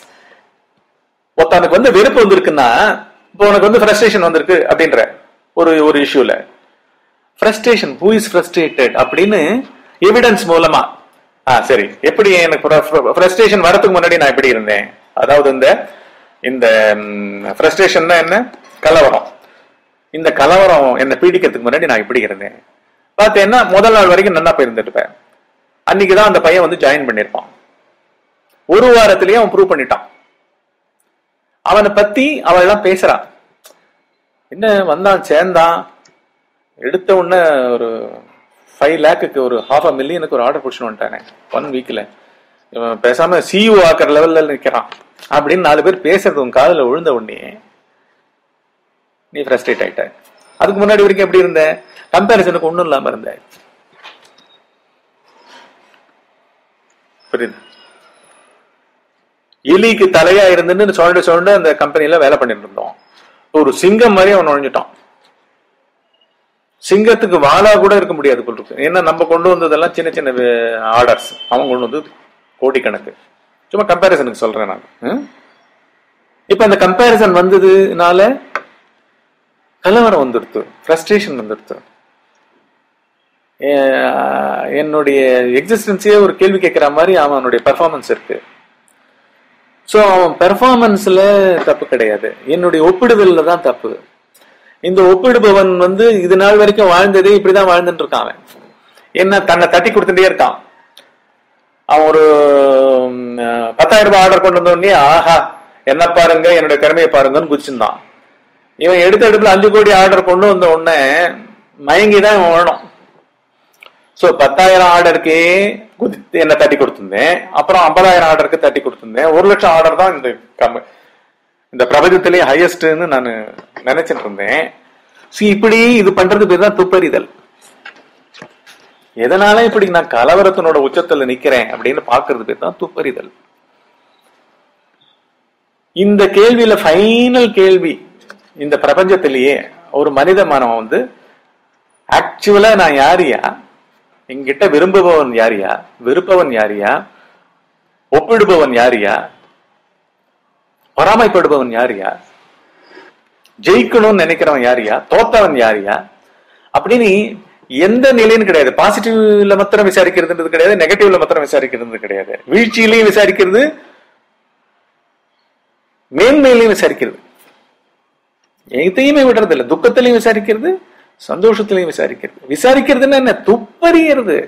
S1: ஒருத்தனுக்கு வந்து வெறுப்பு வந்திருக்குன்னா இப்போ உனக்கு வந்து ஃப்ரஸ்ட்ரேஷன் வந்திருக்கு அப்படின்ற ஒரு ஒரு இஷ்யூல ஃப்ரஸ்ட்ரேஷன் ஹூ இஸ் ஃப்ரஸ்ட்ரேட்டட் அப்படின்னு எவிடன்ஸ் மூலமா ஆ சரி எப்படி எனக்கு ஃப்ரஸ்ட்ரேஷன் வரதுக்கு முன்னாடி நான் எப்படி இருந்தேன் அதாவது இந்த இந்த ஃப்ரஸ்ட்ரேஷன்னா என்ன கலவரம் இந்த கலவரம் என்ன பீடிக்கிறதுக்கு முன்னாடி நான் எப்படி இருந்தேன் பார்த்தேன்னா முதல் நாள் வரைக்கும் நல்லா போயிருந்துருப்பேன் அன்னைக்கு தான் அந்த பையன் வந்து ஜாயின் பண்ணியிருப்பான் ஒரு வாரத்திலேயே அவன் ப்ரூவ் பண்ணிட்டான் அவனை பத்தி அவள் எல்லாம் பேசுறான் என்ன வந்தான் சேர்ந்தான் எடுத்த உடனே ஒரு ஃபைவ் லேக்குக்கு ஒரு ஹாஃப் அ மில்லியனுக்கு ஒரு ஆர்டர் பிடிச்சிட்டு வந்துட்டானே ஒன் வீக்ல இவன் பேசாம சிஇஓ ஆக்கிற லெவல்ல நிக்கிறான் அப்படின்னு நாலு பேர் பேசுறது உன் காதுல விழுந்த உடனே நீ ஃப்ரஸ்ட்ரேட் ஆயிட்ட அதுக்கு முன்னாடி வரைக்கும் எப்படி இருந்த கம்பேரிசனுக்கு ஒண்ணும் இல்லாம இருந்த புரியுது எலிக்கு தலையா இருந்துன்னு சொல்லிட்டு சொல்லிட்டு அந்த கம்பெனில வேலை பண்ணிட்டு இருந்தோம் ஒரு சிங்கம் மாதிரி அவன் நுழைஞ்சிட்டான் சிங்கத்துக்கு வாளா கூட இருக்க முடியாது போல் இருக்கு ஏன்னா நம்ம கொண்டு வந்ததெல்லாம் சின்ன சின்ன ஆர்டர்ஸ் அவன் கொண்டு வந்து கோடிக்கணக்கு சும்மா கம்பேரிசனுக்கு சொல்றேன் நான் ம்? இப்ப அந்த கம்பேரிசன் வந்ததுனால கலவரம் வந்துடுத்து ஃப்ரஸ்ட்ரேஷன் வந்துடுத்து ஏ- என்னுடைய எக்ஸிஸ்டன்ஸே ஒரு கேள்வி கேட்கிற மாதிரி அவனுடைய பெர்ஃபார்மன்ஸ் இருக்கு சோ அவன் பெர்ஃபார்மன்ஸ்ல தப்பு கிடையாது என்னுடைய ஒப்பிடுதல்ல தான் தப்பு இந்த ஒப்பிடுபவன் வந்து இது நாள் வரைக்கும் வாழ்ந்ததே இப்படிதான் வாழ்ந்துட்டு இருக்கான் அவன் என்ன தன்னை தட்டி கொடுத்துட்டே இருக்கான் அவன் ஒரு ம், பத்தாயிரம் ரூபாய் ஆர்டர் கொண்டு வந்தோடனே ஆஹா என்ன பாருங்க என்னுடைய திறமையை பாருங்கன்னு குதிச்சிருந்தான் இவன் எடுத்த எடுப்புல அஞ்சு கோடி ஆர்டர் கொண்டு வந்த உடனே மயங்கி தான் இவன் வரணும் சோ பத்தாயிரம் ஆர்டருக்கே குதி என்ன தட்டி கொடுத்திருந்தேன் அப்புறம் ஐம்பதாயிரம் ஆர்டருக்கு தட்டி கொடுத்திருந்தேன் ஒரு லட்சம் ஆர்டர் தான் இந்த கம் இந்த பிரபஞ்சத்திலேயே ஹையஸ்ட்னு நான் நினைச்சிட்டு இருந்தேன் See, இப்படி இது பண்றது பேர் தான் துப்பறிதல் எதனால இப்படி நான் கலவரத்தினோட உச்சத்துல நிக்கிறேன் அப்படின்னு பாக்குறது பேர் தான் துப்பறிதல் இந்த கேள்வியில ஃபைனல் கேள்வி இந்த பிரபஞ்சத்திலேயே ஒரு மனித மனம் வந்து ஆக்சுவலா நான் யாரியா என்கிட்ட விரும்புபவன் யாரியா வெறுப்பவன் யாரியா ஒப்பிடுபவன் யாரியா பொறாமைப்படுபவன் யாரியா ஜெயிக்கணும்னு நினைக்கிறவன் யாரியா தோத்தவன் யாரியா அப்படின்னு எந்த நிலைன்னு கிடையாது பாசிட்டிவ்ல மாத்திரம் விசாரிக்கிறதுன்றது கிடையாது நெகட்டிவ்ல மாத்திரம் விசாரிக்கிறது கிடையாது வீழ்ச்சியிலையும் விசாரிக்கிறது மேன்மையிலையும் விசாரிக்கிறது எதையுமே விடுறது இல்ல துக்கத்திலையும் விசாரிக்கிறது சந்தோஷத்திலையும் விசாரிக்கிறது விசாரிக்கிறதுன்னா என்ன துப்பறியறது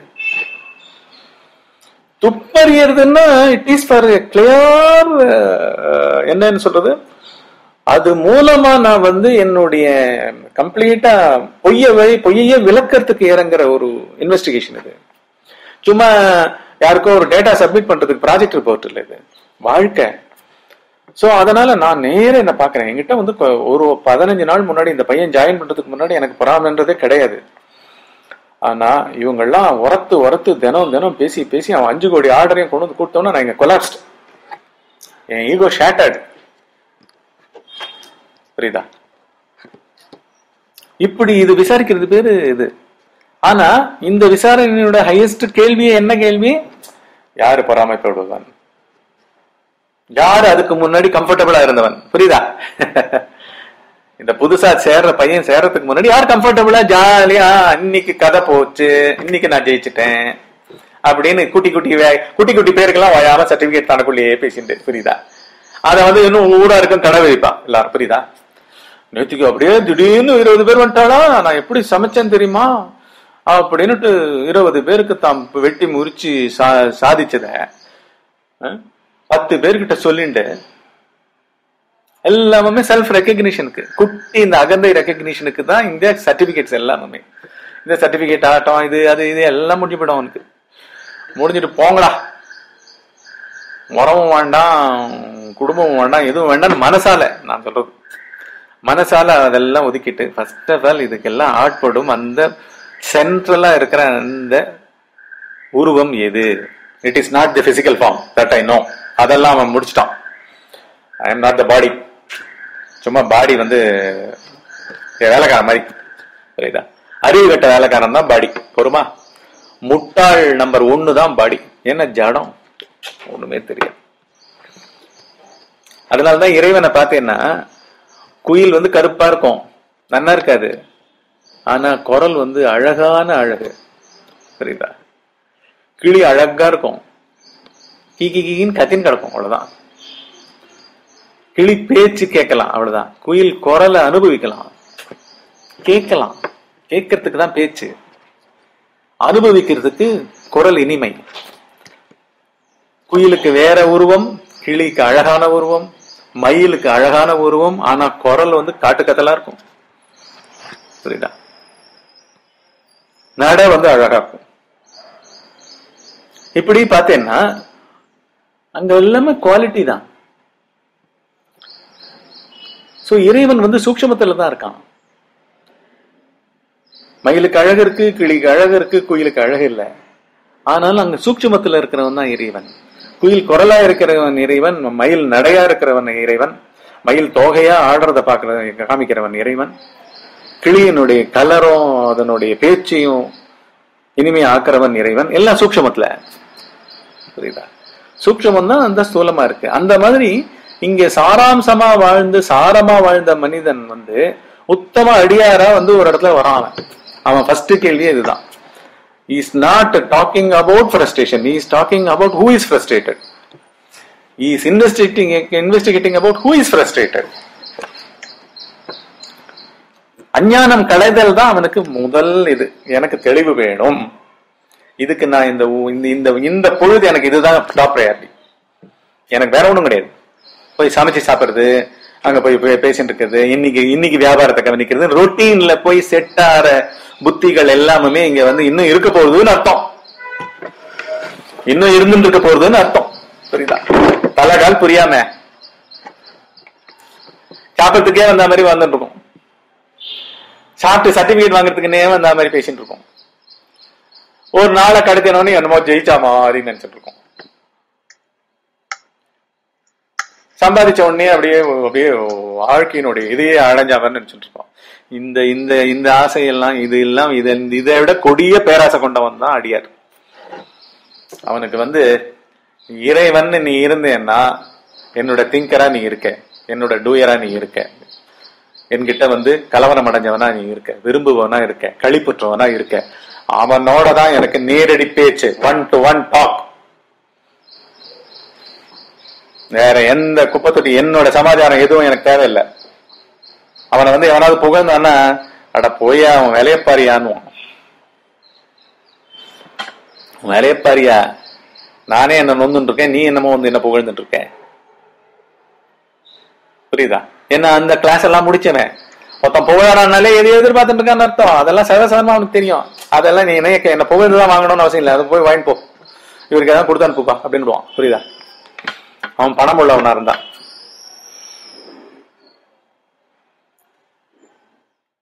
S1: துப்பறியறதுன்னா இட் இஸ் ஃபார் கிளியர் என்னன்னு சொல்றது அது மூலமா நான் வந்து என்னுடைய கம்ப்ளீட்டா பொய்ய வழி பொய்யே விளக்கறதுக்கு இறங்குற ஒரு இன்வெஸ்டிகேஷன் இது சும்மா யாருக்கோ ஒரு டேட்டா சப்மிட் பண்றதுக்கு ப்ராஜெக்ட் ரிப்போர்ட் இல்லை இது வாழ்க்கை சோ அதனால நான் நேர என்ன பாக்குறேன் என்கிட்ட வந்து கொ- ஒரு பதினஞ்சு நாள் முன்னாடி இந்த பையன் ஜாயின் பண்றதுக்கு முன்னாடி எனக்கு பொறாமன்றதே கிடையாது ஆனா இவங்கெல்லாம் உரத்து உரத்து தினம் தினம் பேசி பேசி அவன் அஞ்சு கோடி ஆர்டரையும் கொண்டு வந்து கொடுத்தோன்னா நான் இங்க கொலாப்ஸ்ட் என் ஈகோ ஷேட்டர்டு புரியுதா இப்படி இது விசாரிக்கிறது பேரு இது ஆனா இந்த விசாரணையோட ஹையஸ்ட் கேள்வியே என்ன கேள்வி யாரு பொறாமைப்படுவான் யாரு அதுக்கு முன்னாடி கம்ஃபர்டபுளா இருந்தவன் புரியுதா இந்த புதுசா சேர்ற பையன் சேர்றதுக்கு முன்னாடி யார் கம்ஃபர்டபுளா ஜாலியா இன்னைக்கு கதை போச்சு இன்னைக்கு நான் ஜெயிச்சிட்டேன் அப்படின்னு குட்டி குட்டி வே- குட்டி குட்டி பேருக்கெல்லாம் வயாம சர்டிபிகேட் தனக்குள்ளேயே பேசிட்டு புரியுதா அத வந்து இன்னும் ஊடா இருக்கும் கடை வைப்பான் எல்லாரும் புரியுதா நேற்றுக்கு அப்படியே திடீர்னு இருபது பேர் வந்துட்டாளா நான் எப்படி சமைச்சேன் தெரியுமா அப்படின்னுட்டு இருபது பேருக்கு தாம் வெட்டி முறிச்சு சா- சாதிச்சத அஹ், பத்து பேர்கிட்ட சொல்லிண்டு எல்லாமே செல்ஃப் ரெக்கக்னிஷனுக்கு குட்டி இந்த அகந்தை ரெக்கக்னிஷனுக்கு தான் இந்த சர்டிபிகேட்ஸ் எல்லாமே இந்த சர்டிபிகேட் ஆட்டம் இது அது இது எல்லாம் முடிஞ்சு போயிடும் அவனுக்கு முடிஞ்சிட்டு போங்கடா உறவும் வேண்டாம் குடும்பமும் வேண்டாம் எதுவும் வேண்டாம் மனசால நான் சொல்றது மனசால அதெல்லாம் ஒதுக்கிட்டு ஃபர்ஸ்ட் ஆஃப் ஆல் இதுக்கெல்லாம் ஆட்படும் அந்த சென்ட்ரலா இருக்கிற அந்த உருவம் எது it is not the physical form that I know அதெல்லாம் அவன் முடிச்சிட்டான் ஐ எம் நாட் த பாடி சும்மா பாடி வந்து என் வேலைக்காரன் மாதிரி புரியுதா அறிவு கட்ட வேலைக்காரன் தான் பாடி பொறுமா முட்டாள் நம்பர் ஒன்னு தான் பாடி என்ன ஜடம் ஒண்ணுமே தெரியாது அதனாலதான் இறைவனை பார்த்தேன்னா குயில் வந்து கருப்பா இருக்கும் நன்னா இருக்காது ஆனா குரல் வந்து அழகான அழகு புரியுதா கிளி அழகா இருக்கும் கீ கீ கீன்னு கத்தின்னு கிடக்கும் அவ்வளவுதான் கிளி பேச்சு கேட்கலாம் அவ்வளவுதான் குயில் குரலை அனுபவிக்கலாம் கேட்கலாம் கேட்கறதுக்கு தான் பேச்சு அனுபவிக்கிறதுக்கு குரல் இனிமை குயிலுக்கு வேற உருவம் கிளிக்கு அழகான உருவம் மயிலுக்கு அழகான உருவம் ஆனா குரல் வந்து காட்டுக்கத்தலா இருக்கும் புரியுதா நட வந்து அழகா இருக்கும் இப்படி பார்த்தேன்னா அங்க எல்லாமே குவாலிட்டி தான் சோ இறைவன் வந்து சூக்ஷமத்துல தான் இருக்கான் மயிலுக்கு அழகு இருக்கு கிளிக்கு அழகு இருக்கு குயிலுக்கு அழகு இல்ல ஆனாலும் அங்க சூக்ஷமத்துல இருக்கிறவன் தான் இறைவன் குயில் குரலா இருக்கிறவன் இறைவன் மயில் நடையா இருக்கிறவன் இறைவன் மயில் தோகையா ஆடுறத பாக்குற காமிக்கிறவன் இறைவன் கிளியினுடைய கலரும் அதனுடைய பேச்சையும் இனிமையா ஆக்குறவன் இறைவன் எல்லாம் சூக்ஷமத்துல புரியுதா சூக்ஷமம் தான் அந்த ஸ்தூலமா இருக்கு அந்த மாதிரி இங்க சாராம்சமா வாழ்ந்து சாரமா வாழ்ந்த மனிதன் வந்து உத்தம அடியாரா வந்து ஒரு இடத்துல வரான் அவன் அவன் ஃபர்ஸ்ட் கேள்வி இதுதான் is not talking about frustration is talking about who is frustrated is investigating investigating about who is frustrated அஞ்ஞானம் களைதல் தான் அவனுக்கு முதல் இது எனக்கு தெளிவு வேணும் இதுக்கு நான் இந்த ஊ- இந்த இந்த இந்த பொழுது எனக்கு இதுதான் டாப் ப்ரையாரிட்டி எனக்கு வேற ஒண்ணும் கிடையாது போய் சமைச்சு சாப்பிடுறது அங்க போய் போய் பேசிட்டு இருக்கிறது இன்னைக்கு இன்னைக்கு வியாபாரத்தை கவனிக்கிறது ரொட்டீன்ல போய் செட் ஆற புத்திகள் எல்லாமே இங்க வந்து இன்னும் இருக்க போகுதுன்னு அர்த்தம் இன்னும் இருந்துட்டு இருக்க போறதுன்னு அர்த்தம் புரியுதா தலைகால் புரியாம சாப்பிடறதுக்கே வந்த மாதிரி வந்துட்டு இருக்கும் சாப்பிட்டு சர்டிபிகேட் வாங்குறதுக்குன்னே வந்த மாதிரி பேசிட்டு இருக்கோம் ஒரு நாளை கடத்தினோன்னு என்னமோ ஜெயிச்சா மாதிரி நினைச்சிட்டு இருக்கோம் சம்பாதிச்ச உடனே அப்படியே அப்படியே வாழ்க்கையினுடைய இதையே அடைஞ்சாமன்னு நினைச்சிட்டு இருக்கோம் இந்த இந்த இந்த ஆசையெல்லாம் இது எல்லாம் இதை இதை விட கொடிய பேராசை கொண்டவன் தான் அடியார் அவனுக்கு வந்து இறைவன் நீ இருந்தேன்னா என்னோட திங்கரா நீ இருக்க என்னோட டூயரா நீ இருக்க என்கிட்ட வந்து கலவரம் அடைஞ்சவனா நீ இருக்க விரும்புவனா இருக்க களிப்புற்றவனா இருக்க அவனோட தான் எனக்கு நேரடி பேச்சு ஒன் டு ஒன் டாக் வேற எந்த குப்பத்தொட்டி என்னோட சமாச்சாரம் எதுவும் எனக்கு தேவையில்லை அவனை வந்து எவனாவது புகழ்ந்தான்னா அட போய் அவன் வேலையப்பாரியான்னுவான் வேலையப்பாரியா நானே என்ன நொந்துட்டு இருக்கேன் நீ என்னமோ வந்து என்ன புகழ்ந்துட்டு இருக்க புரியுதா என்ன அந்த கிளாஸ் எல்லாம் முடிச்சவன் மொத்தம் புகழானாலே எது எதிர்பார்த்துட்டு இருக்கான்னு அர்த்தம் அதெல்லாம் சர்வசாதாரணமா அவனுக்கு தெரியும் அதெல்லாம் நீ என்ன என்ன புகழ்ந்து தான் வாங்கணும்னு அவசியம் இல்லை அது போய் வாங்கிட்டு போ இவருக்கு எதாவது கொடுத்து அனுப்புப்பா அப்படின்னுவான் புரியுதா அவன் பணம் உள்ளவனா இருந்தான்